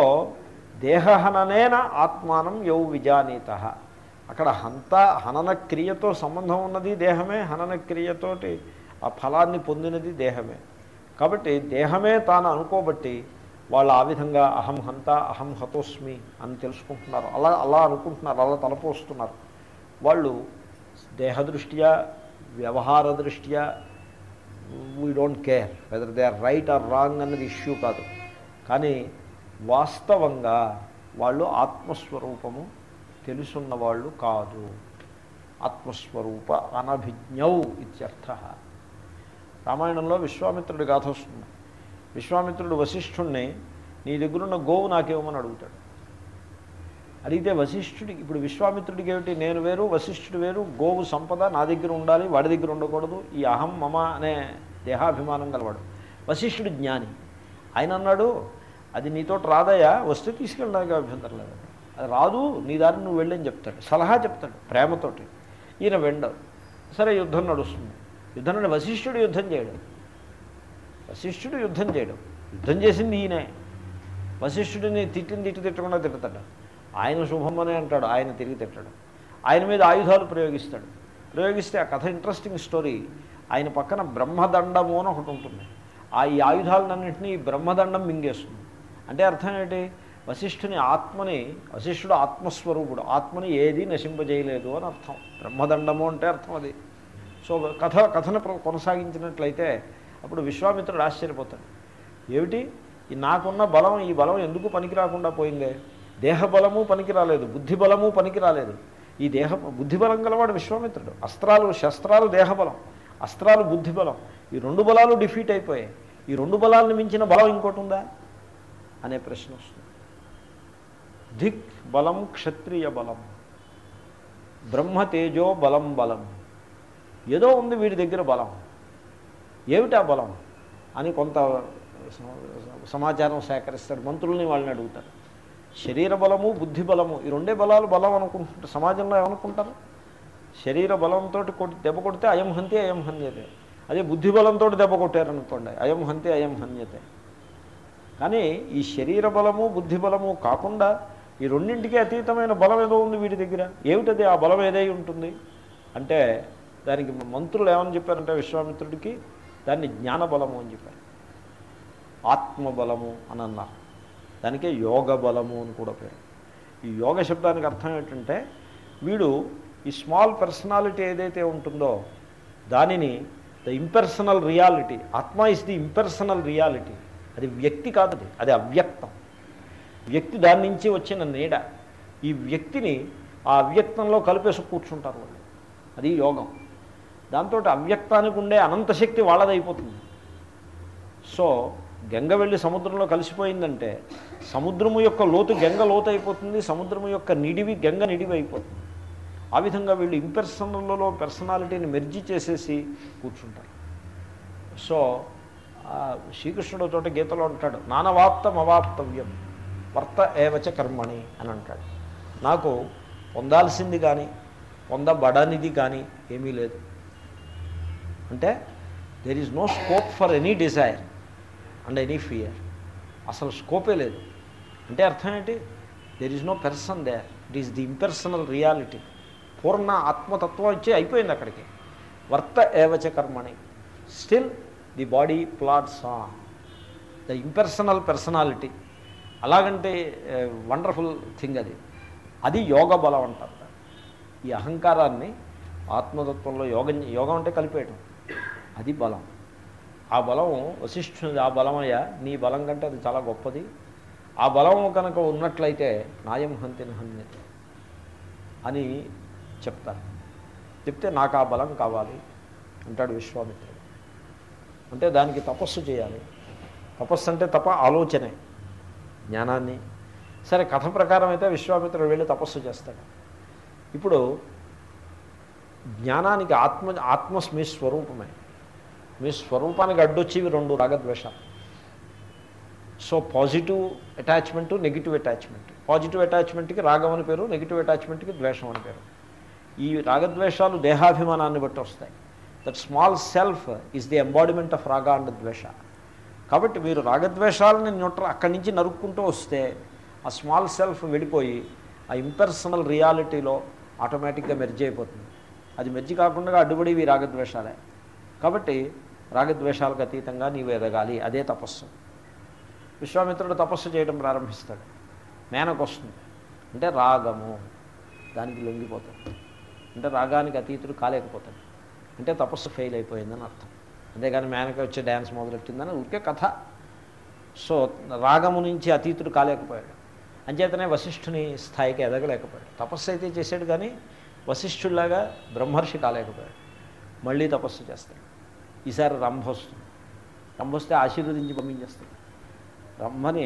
దేహహననేన ఆత్మానం యౌ విజానీత అక్కడ హంత హనన క్రియతో సంబంధం ఉన్నది దేహమే హనన క్రియతోటి ఆ ఫలాన్ని పొందినది దేహమే కాబట్టి దేహమే తాను అనుకోబట్టి వాళ్ళు ఆ విధంగా అహం హంత అహం హతోస్మి అని తెలుసుకుంటున్నారు అలా అలా అనుకుంటున్నారు అలా తలపోస్తున్నారు వాళ్ళు దేహదృష్ట్యా వ్యవహార దృష్ట్యా we don't care whether they are right or wrong అన్నది ఇష్యూ కాదు కానీ వాస్తవంగా వాళ్ళు ఆత్మస్వరూపము తెలుసున్న వాళ్ళు కాదు ఆత్మస్వరూప అనభిజ్ఞౌ ఇత్యర్థ రామాయణంలో విశ్వామిత్రుడి గాథ వస్తుంది విశ్వామిత్రుడు వశిష్ఠుణ్ణి నీ దగ్గరున్న గోవు నాకేమని అడుగుతాడు అడిగితే వశిష్ఠుడికి ఇప్పుడు విశ్వామిత్రుడికి ఏమిటి నేను వేరు వశిష్ఠుడు వేరు గోవు సంపద నా దగ్గర ఉండాలి వాడి దగ్గర ఉండకూడదు ఈ అహం మమ అనే దేహాభిమానం గలవాడు వశిష్ఠుడు జ్ఞాని ఆయన అన్నాడు అది నీతో రాదయా వస్తే తీసుకెళ్ళడానికి అభ్యంతరం లేదు అది రాదు నీ దారి నువ్వు వెళ్ళని చెప్తాడు సలహా చెప్తాడు ప్రేమతోటి ఈయన వెండవు సరే యుద్ధం నడుస్తుంది యుద్ధం అంటే వశిష్ఠుడు యుద్ధం చేయడం వశిష్ఠుడు యుద్ధం చేయడం యుద్ధం చేసింది ఈయనే వశిష్ఠుడిని తిట్టింది తిట్టి తిట్టకుండా తిడతాడు ఆయన శుభమనే అంటాడు ఆయన తిరిగి తిట్టాడు ఆయన మీద ఆయుధాలు ప్రయోగిస్తాడు ప్రయోగిస్తే ఆ కథ ఇంట్రెస్టింగ్ స్టోరీ ఆయన పక్కన బ్రహ్మదండము అని ఒకటి ఉంటుంది ఆ ఈ ఆయుధాలన్నింటినీ ఈ బ్రహ్మదండం మింగేస్తుంది అంటే అర్థం ఏంటి వశిష్ఠుని ఆత్మని వశిష్ఠుడు ఆత్మస్వరూపుడు ఆత్మని ఏది నశింపజేయలేదు అని అర్థం బ్రహ్మదండము అంటే అర్థం అది సో కథ కథను ప్ర- కొనసాగించినట్లయితే అప్పుడు విశ్వామిత్రుడు ఆశ్చర్యపోతాడు ఏమిటి ఈ నాకున్న బలం ఈ బలం ఎందుకు పనికి రాకుండా పోయిందే దేహ బలము పనికి రాలేదు బుద్ధి బలము పనికి రాలేదు ఈ దేహ బుద్ధి బలం గలవాడు విశ్వామిత్రుడు అస్త్రాలు శస్త్రాలు దేహబలం అస్త్రాలు బుద్ధి బలం ఈ రెండు బలాలు డిఫీట్ అయిపోయాయి ఈ రెండు బలాలను మించిన బలం ఇంకోటి ఉందా అనే ప్రశ్న వస్తుంది ధిక్ బలం క్షత్రియ బలం బ్రహ్మ తేజో బలం బలం ఏదో ఉంది వీడి దగ్గర బలం ఏమిటా బలం అని కొంత సమ- సమాచారం సేకరిస్తాడు మంత్రుల్ని వాళ్ళని అడుగుతారు శరీర బలము బుద్ధి బలము ఈ రెండే బలాలు బలం అనుకుంటుంటారు సమాజంలో ఏమనుకుంటారు శరీర బలంతో కొట్టి దెబ్బ కొడితే అయం హంతి అయం హన్యతే అదే బుద్ధి బలంతో దెబ్బ కొట్టారనుకోండి అయం హంతి అయం హన్యతే కానీ ఈ శరీర బలము బుద్ధి బలము కాకుండా ఈ రెండింటికి అతీతమైన బలం ఏదో ఉంది వీడి దగ్గర ఏమిటది ఆ బలం ఏదై ఉంటుంది అంటే దానికి మంత్రులు ఏమని చెప్పారంటే విశ్వామిత్రుడికి దాన్ని జ్ఞానబలము అని చెప్పారు ఆత్మబలము అని అన్నారు దానికే యోగ బలము అని కూడా పేరు ఈ యోగ శబ్దానికి అర్థం ఏంటంటే వీడు ఈ స్మాల్ పర్సనాలిటీ ఏదైతే ఉంటుందో దానిని ద ఇంపర్సనల్ రియాలిటీ ఆత్మ ఇస్ ది ఇంపర్సనల్ రియాలిటీ అది వ్యక్తి కాదు అది అది అవ్యక్తం వ్యక్తి దాని నుంచి వచ్చిన నీడ ఈ వ్యక్తిని ఆ అవ్యక్తంలో కలిపేసి కూర్చుంటారు వాళ్ళు అది యోగం దాంతో అవ్యక్తానికి ఉండే అనంత శక్తి వాళ్ళదైపోతుంది సో గంగ వెళ్ళి సముద్రంలో కలిసిపోయిందంటే సముద్రము యొక్క లోతు గంగ లోతు అయిపోతుంది సముద్రము యొక్క నిడివి గంగ నిడివి అయిపోతుంది ఆ విధంగా వీళ్ళు ఇంపెర్సనల్లో పర్సనాలిటీని మెర్జి చేసేసి కూర్చుంటారు సో ఆ శ్రీకృష్ణుడు తోటి గీతలో అంటాడు నానవాప్తం అవాప్తవ్యం వర్త ఏవచ కర్మణి అని అంటాడు నాకు పొందాల్సింది కానీ పొందబడనిది కానీ ఏమీ లేదు అంటే there is no scope for any desire and any fear అసలు స్కోపే లేదు అంటే అర్థం ఏంటి there is no person there it is the impersonal reality పూర్ణ ఆత్మతత్వం వచ్చి అయిపోయింది అక్కడికి వర్త ఏవచ కర్మణి still the body plots on the impersonal personality అలాగంటే వండర్ఫుల్ థింగ్ అది అది యోగ బలం అంటారు ఈ అహంకారాన్ని ఆత్మతత్వంలో యోగం యోగం అంటే కలిపేయటం అది బలం ఆ బలం వశిష్ఠుని ఆ బలమయ్య నీ బలం కంటే అది చాలా గొప్పది ఆ బలం కనుక ఉన్నట్లయితే నాయం హంతి హన్యత అని చెప్తారు చెప్తే నాకు ఆ బలం కావాలి అంటాడు విశ్వామిత్రుడు అంటే దానికి తపస్సు చేయాలి తపస్సు అంటే తప ఆలోచనే జ్ఞానాన్ని సరే కథ ప్రకారం అయితే విశ్వామిత్రుడు వెళ్ళి తపస్సు చేస్తాడు ఇప్పుడు జ్ఞానానికి ఆత్మ ఆత్మ మీ స్వరూపమే మీ స్వరూపానికి అడ్డొచ్చేవి రెండు రాగద్వేషాలు so positive attachment negative attachment positive అటాచ్మెంట్కి రాగం అని పేరు నెగిటివ్ అటాచ్మెంట్కి ద్వేషం అని పేరు ఈ రాగద్వేషాలు దేహాభిమానాన్ని బట్టి వస్తాయి that small self is the embodiment of రాగ అండ్ ద్వేష కాబట్టి మీరు రాగద్వేషాలని న్యూట్ర అక్కడి నుంచి నరుక్కుంటూ వస్తే ఆ స్మాల్ సెల్ఫ్ వెళ్ళిపోయి ఆ ఇంపర్సనల్ రియాలిటీలో ఆటోమేటిక్గా మెర్జ్ అయిపోతుంది అది మెర్జి కాకుండా అడ్డుపడేవి రాగద్వేషాలే కాబట్టి రాగద్వేషాలకు అతీతంగా నీవు ఎదగాలి అదే తపస్సు విశ్వామిత్రుడు తపస్సు చేయడం ప్రారంభిస్తాడు మేనకు వస్తుంది అంటే రాగము దానికి లొంగిపోతాడు అంటే రాగానికి అతీతుడు కాలేకపోతాడు అంటే తపస్సు ఫెయిల్ అయిపోయిందని అర్థం అంతేగాని మేనక వచ్చే డ్యాన్స్ మొదలెట్టిందని ఊరికే కథ సో రాగము నుంచి అతీతుడు కాలేకపోయాడు అంచేతనే వశిష్ఠుని స్థాయికి ఎదగలేకపోయాడు తపస్సు అయితే చేశాడు కానీ వశిష్ఠుడిలాగా బ్రహ్మర్షి కాలేకపోయాడు మళ్ళీ తపస్సు చేస్తాడు ఈసారి రంభ వస్తుంది రంభ వస్తే ఆశీర్వదించి పంపించేస్తాడు రంభని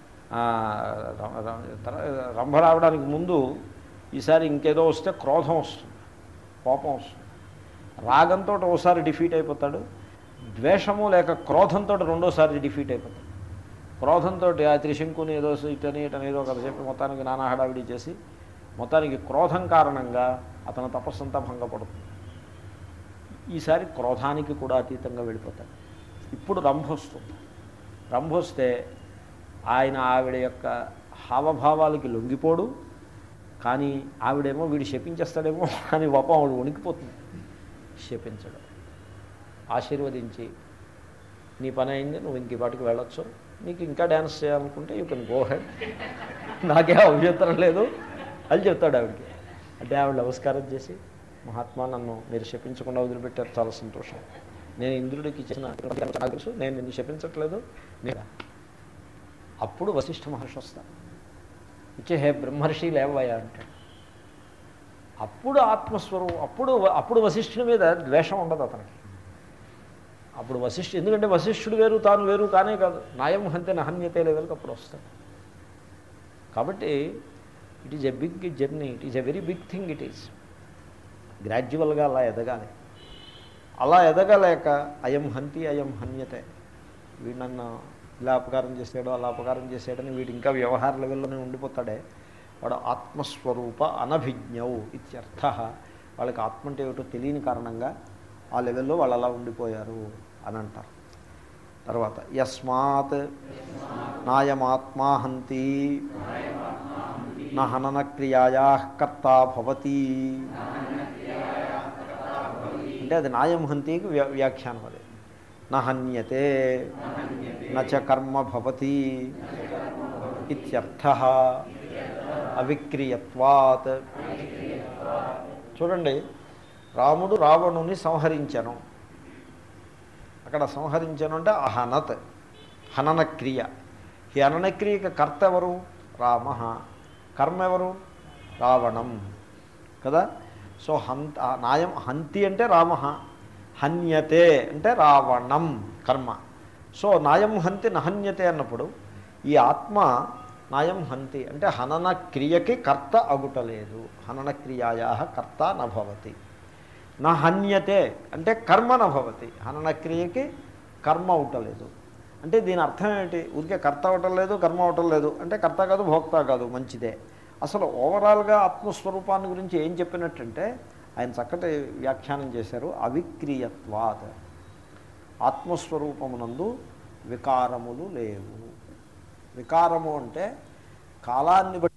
రంభ రావడానికి ముందు ఈసారి ఇంకేదో వస్తే క్రోధం వస్తుంది కోపం వస్తుంది రాగంతో ఒకసారి డిఫీట్ అయిపోతాడు ద్వేషము లేక క్రోధంతో రెండోసారి డిఫీట్ అయిపోతాడు క్రోధంతో ఆ త్రిశంకుని ఏదో ఇటని ఇటని ఏదో కదా చెప్పి మొత్తానికి నానా హడావిడి చేసి మొత్తానికి క్రోధం కారణంగా అతని తపస్సంతా భంగపడుతుంది ఈసారి క్రోధానికి కూడా అతీతంగా వెళ్ళిపోతాడు ఇప్పుడు రంభ వస్తుంది రంభ వస్తే ఆయన ఆవిడ యొక్క హావభావాలకి లొంగిపోడు కానీ ఆవిడేమో వీడు శపించేస్తాడేమో అని పాపం ఆవిడ వణికిపోతుంది శపించడం ఆశీర్వదించి నీ పని అయింది నువ్వు ఇంక పాటికి వెళ్ళొచ్చు నీకు ఇంకా డ్యాన్స్ చేయాలనుకుంటే యూ కెన్ గో హెడ్ నాకే అభ్యంతరం లేదు అని చెప్తాడు ఆవిడకి అంటే ఆవిడ నమస్కారం చేసి మహాత్మా నన్ను మీరు శపించకుండా వదిలిపెట్టారు చాలా సంతోషం నేను ఇంద్రుడికి ఇచ్చిన నాకు తెలుసు నేను నిన్ను శపించట్లేదు నేను అప్పుడు వశిష్ఠ మహర్షి వస్తాను ఇచ్చే హే బ్రహ్మర్షి లేవయ్యా అంటాడు అప్పుడు ఆత్మస్వరూపం అప్పుడు అప్పుడు వశిష్ఠుని మీద ద్వేషం ఉండదు అతనికి అప్పుడు వశిష్ఠు ఎందుకంటే వశిష్ఠుడు వేరు తాను వేరు కానే కాదు నాయం హంతే నహన్యతే లెవెల్కి అప్పుడు వస్తాడు కాబట్టి it is a big journey it is a very big thing it is గ్రాడ్యువల్గా అలా ఎదగాలి అలా ఎదగలేక అయం హంతి అయం హన్యతే వీడు నన్ను ఇలా అపకారం చేసాడు అలా అపకారం చేసాడని వీడు ఇంకా వ్యవహార లెవెల్లోనే ఉండిపోతాడే వాడు ఆత్మస్వరూప అనభిజ్ఞవు ఇత్యర్థ వాళ్ళకి ఆత్మ అంటే ఏమిటో తెలియని కారణంగా ఆ లెవెల్లో వాళ్ళు అలా ఉండిపోయారు అని అంటారు తర్వాత యస్మాత్ నాయమాత్మా హంతి నహనన క్రియాయా కర్త భవతి అంటే అది నాయం హంతికి వ్య వ్యాఖ్యానం అది నహన్యతే నచ కర్మ భవతి ఇత్యర్థ అవిక్రియత్వాత్ చూడండి రాముడు రావణుని సంహరించను అక్కడ సంహరించను అంటే అహనత్ హనన క్రియ ఈ హనన క్రియకి కర్త ఎవరు రామ కర్మ ఎవరు రావణం కదా సో హంత నాయం హంతి అంటే రామ హన్యతే అంటే రావణం కర్మ సో నాయం హంతి నహన్యతే అన్నప్పుడు ఈ ఆత్మ నాయం హంతి అంటే హనన క్రియకి కర్త అగుటలేదు హనన క్రియాయా కర్త నభవతి నా హన్యతే అంటే కర్మ నభవతి హనన క్రియకి కర్మ అవటలేదు అంటే దీని అర్థం ఏంటి ఊరికే కర్త అవటం లేదు కర్మ అవటం లేదు అంటే కర్త కాదు భోక్త కాదు మంచిదే అసలు ఓవరాల్గా ఆత్మస్వరూపాన్ని గురించి ఏం చెప్పినట్టంటే ఆయన చక్కటి వ్యాఖ్యానం చేశారు అవిక్రియత్వాత్ ఆత్మస్వరూపమునందు వికారములు లేవు వికారము అంటే కాలాన్ని బట్టి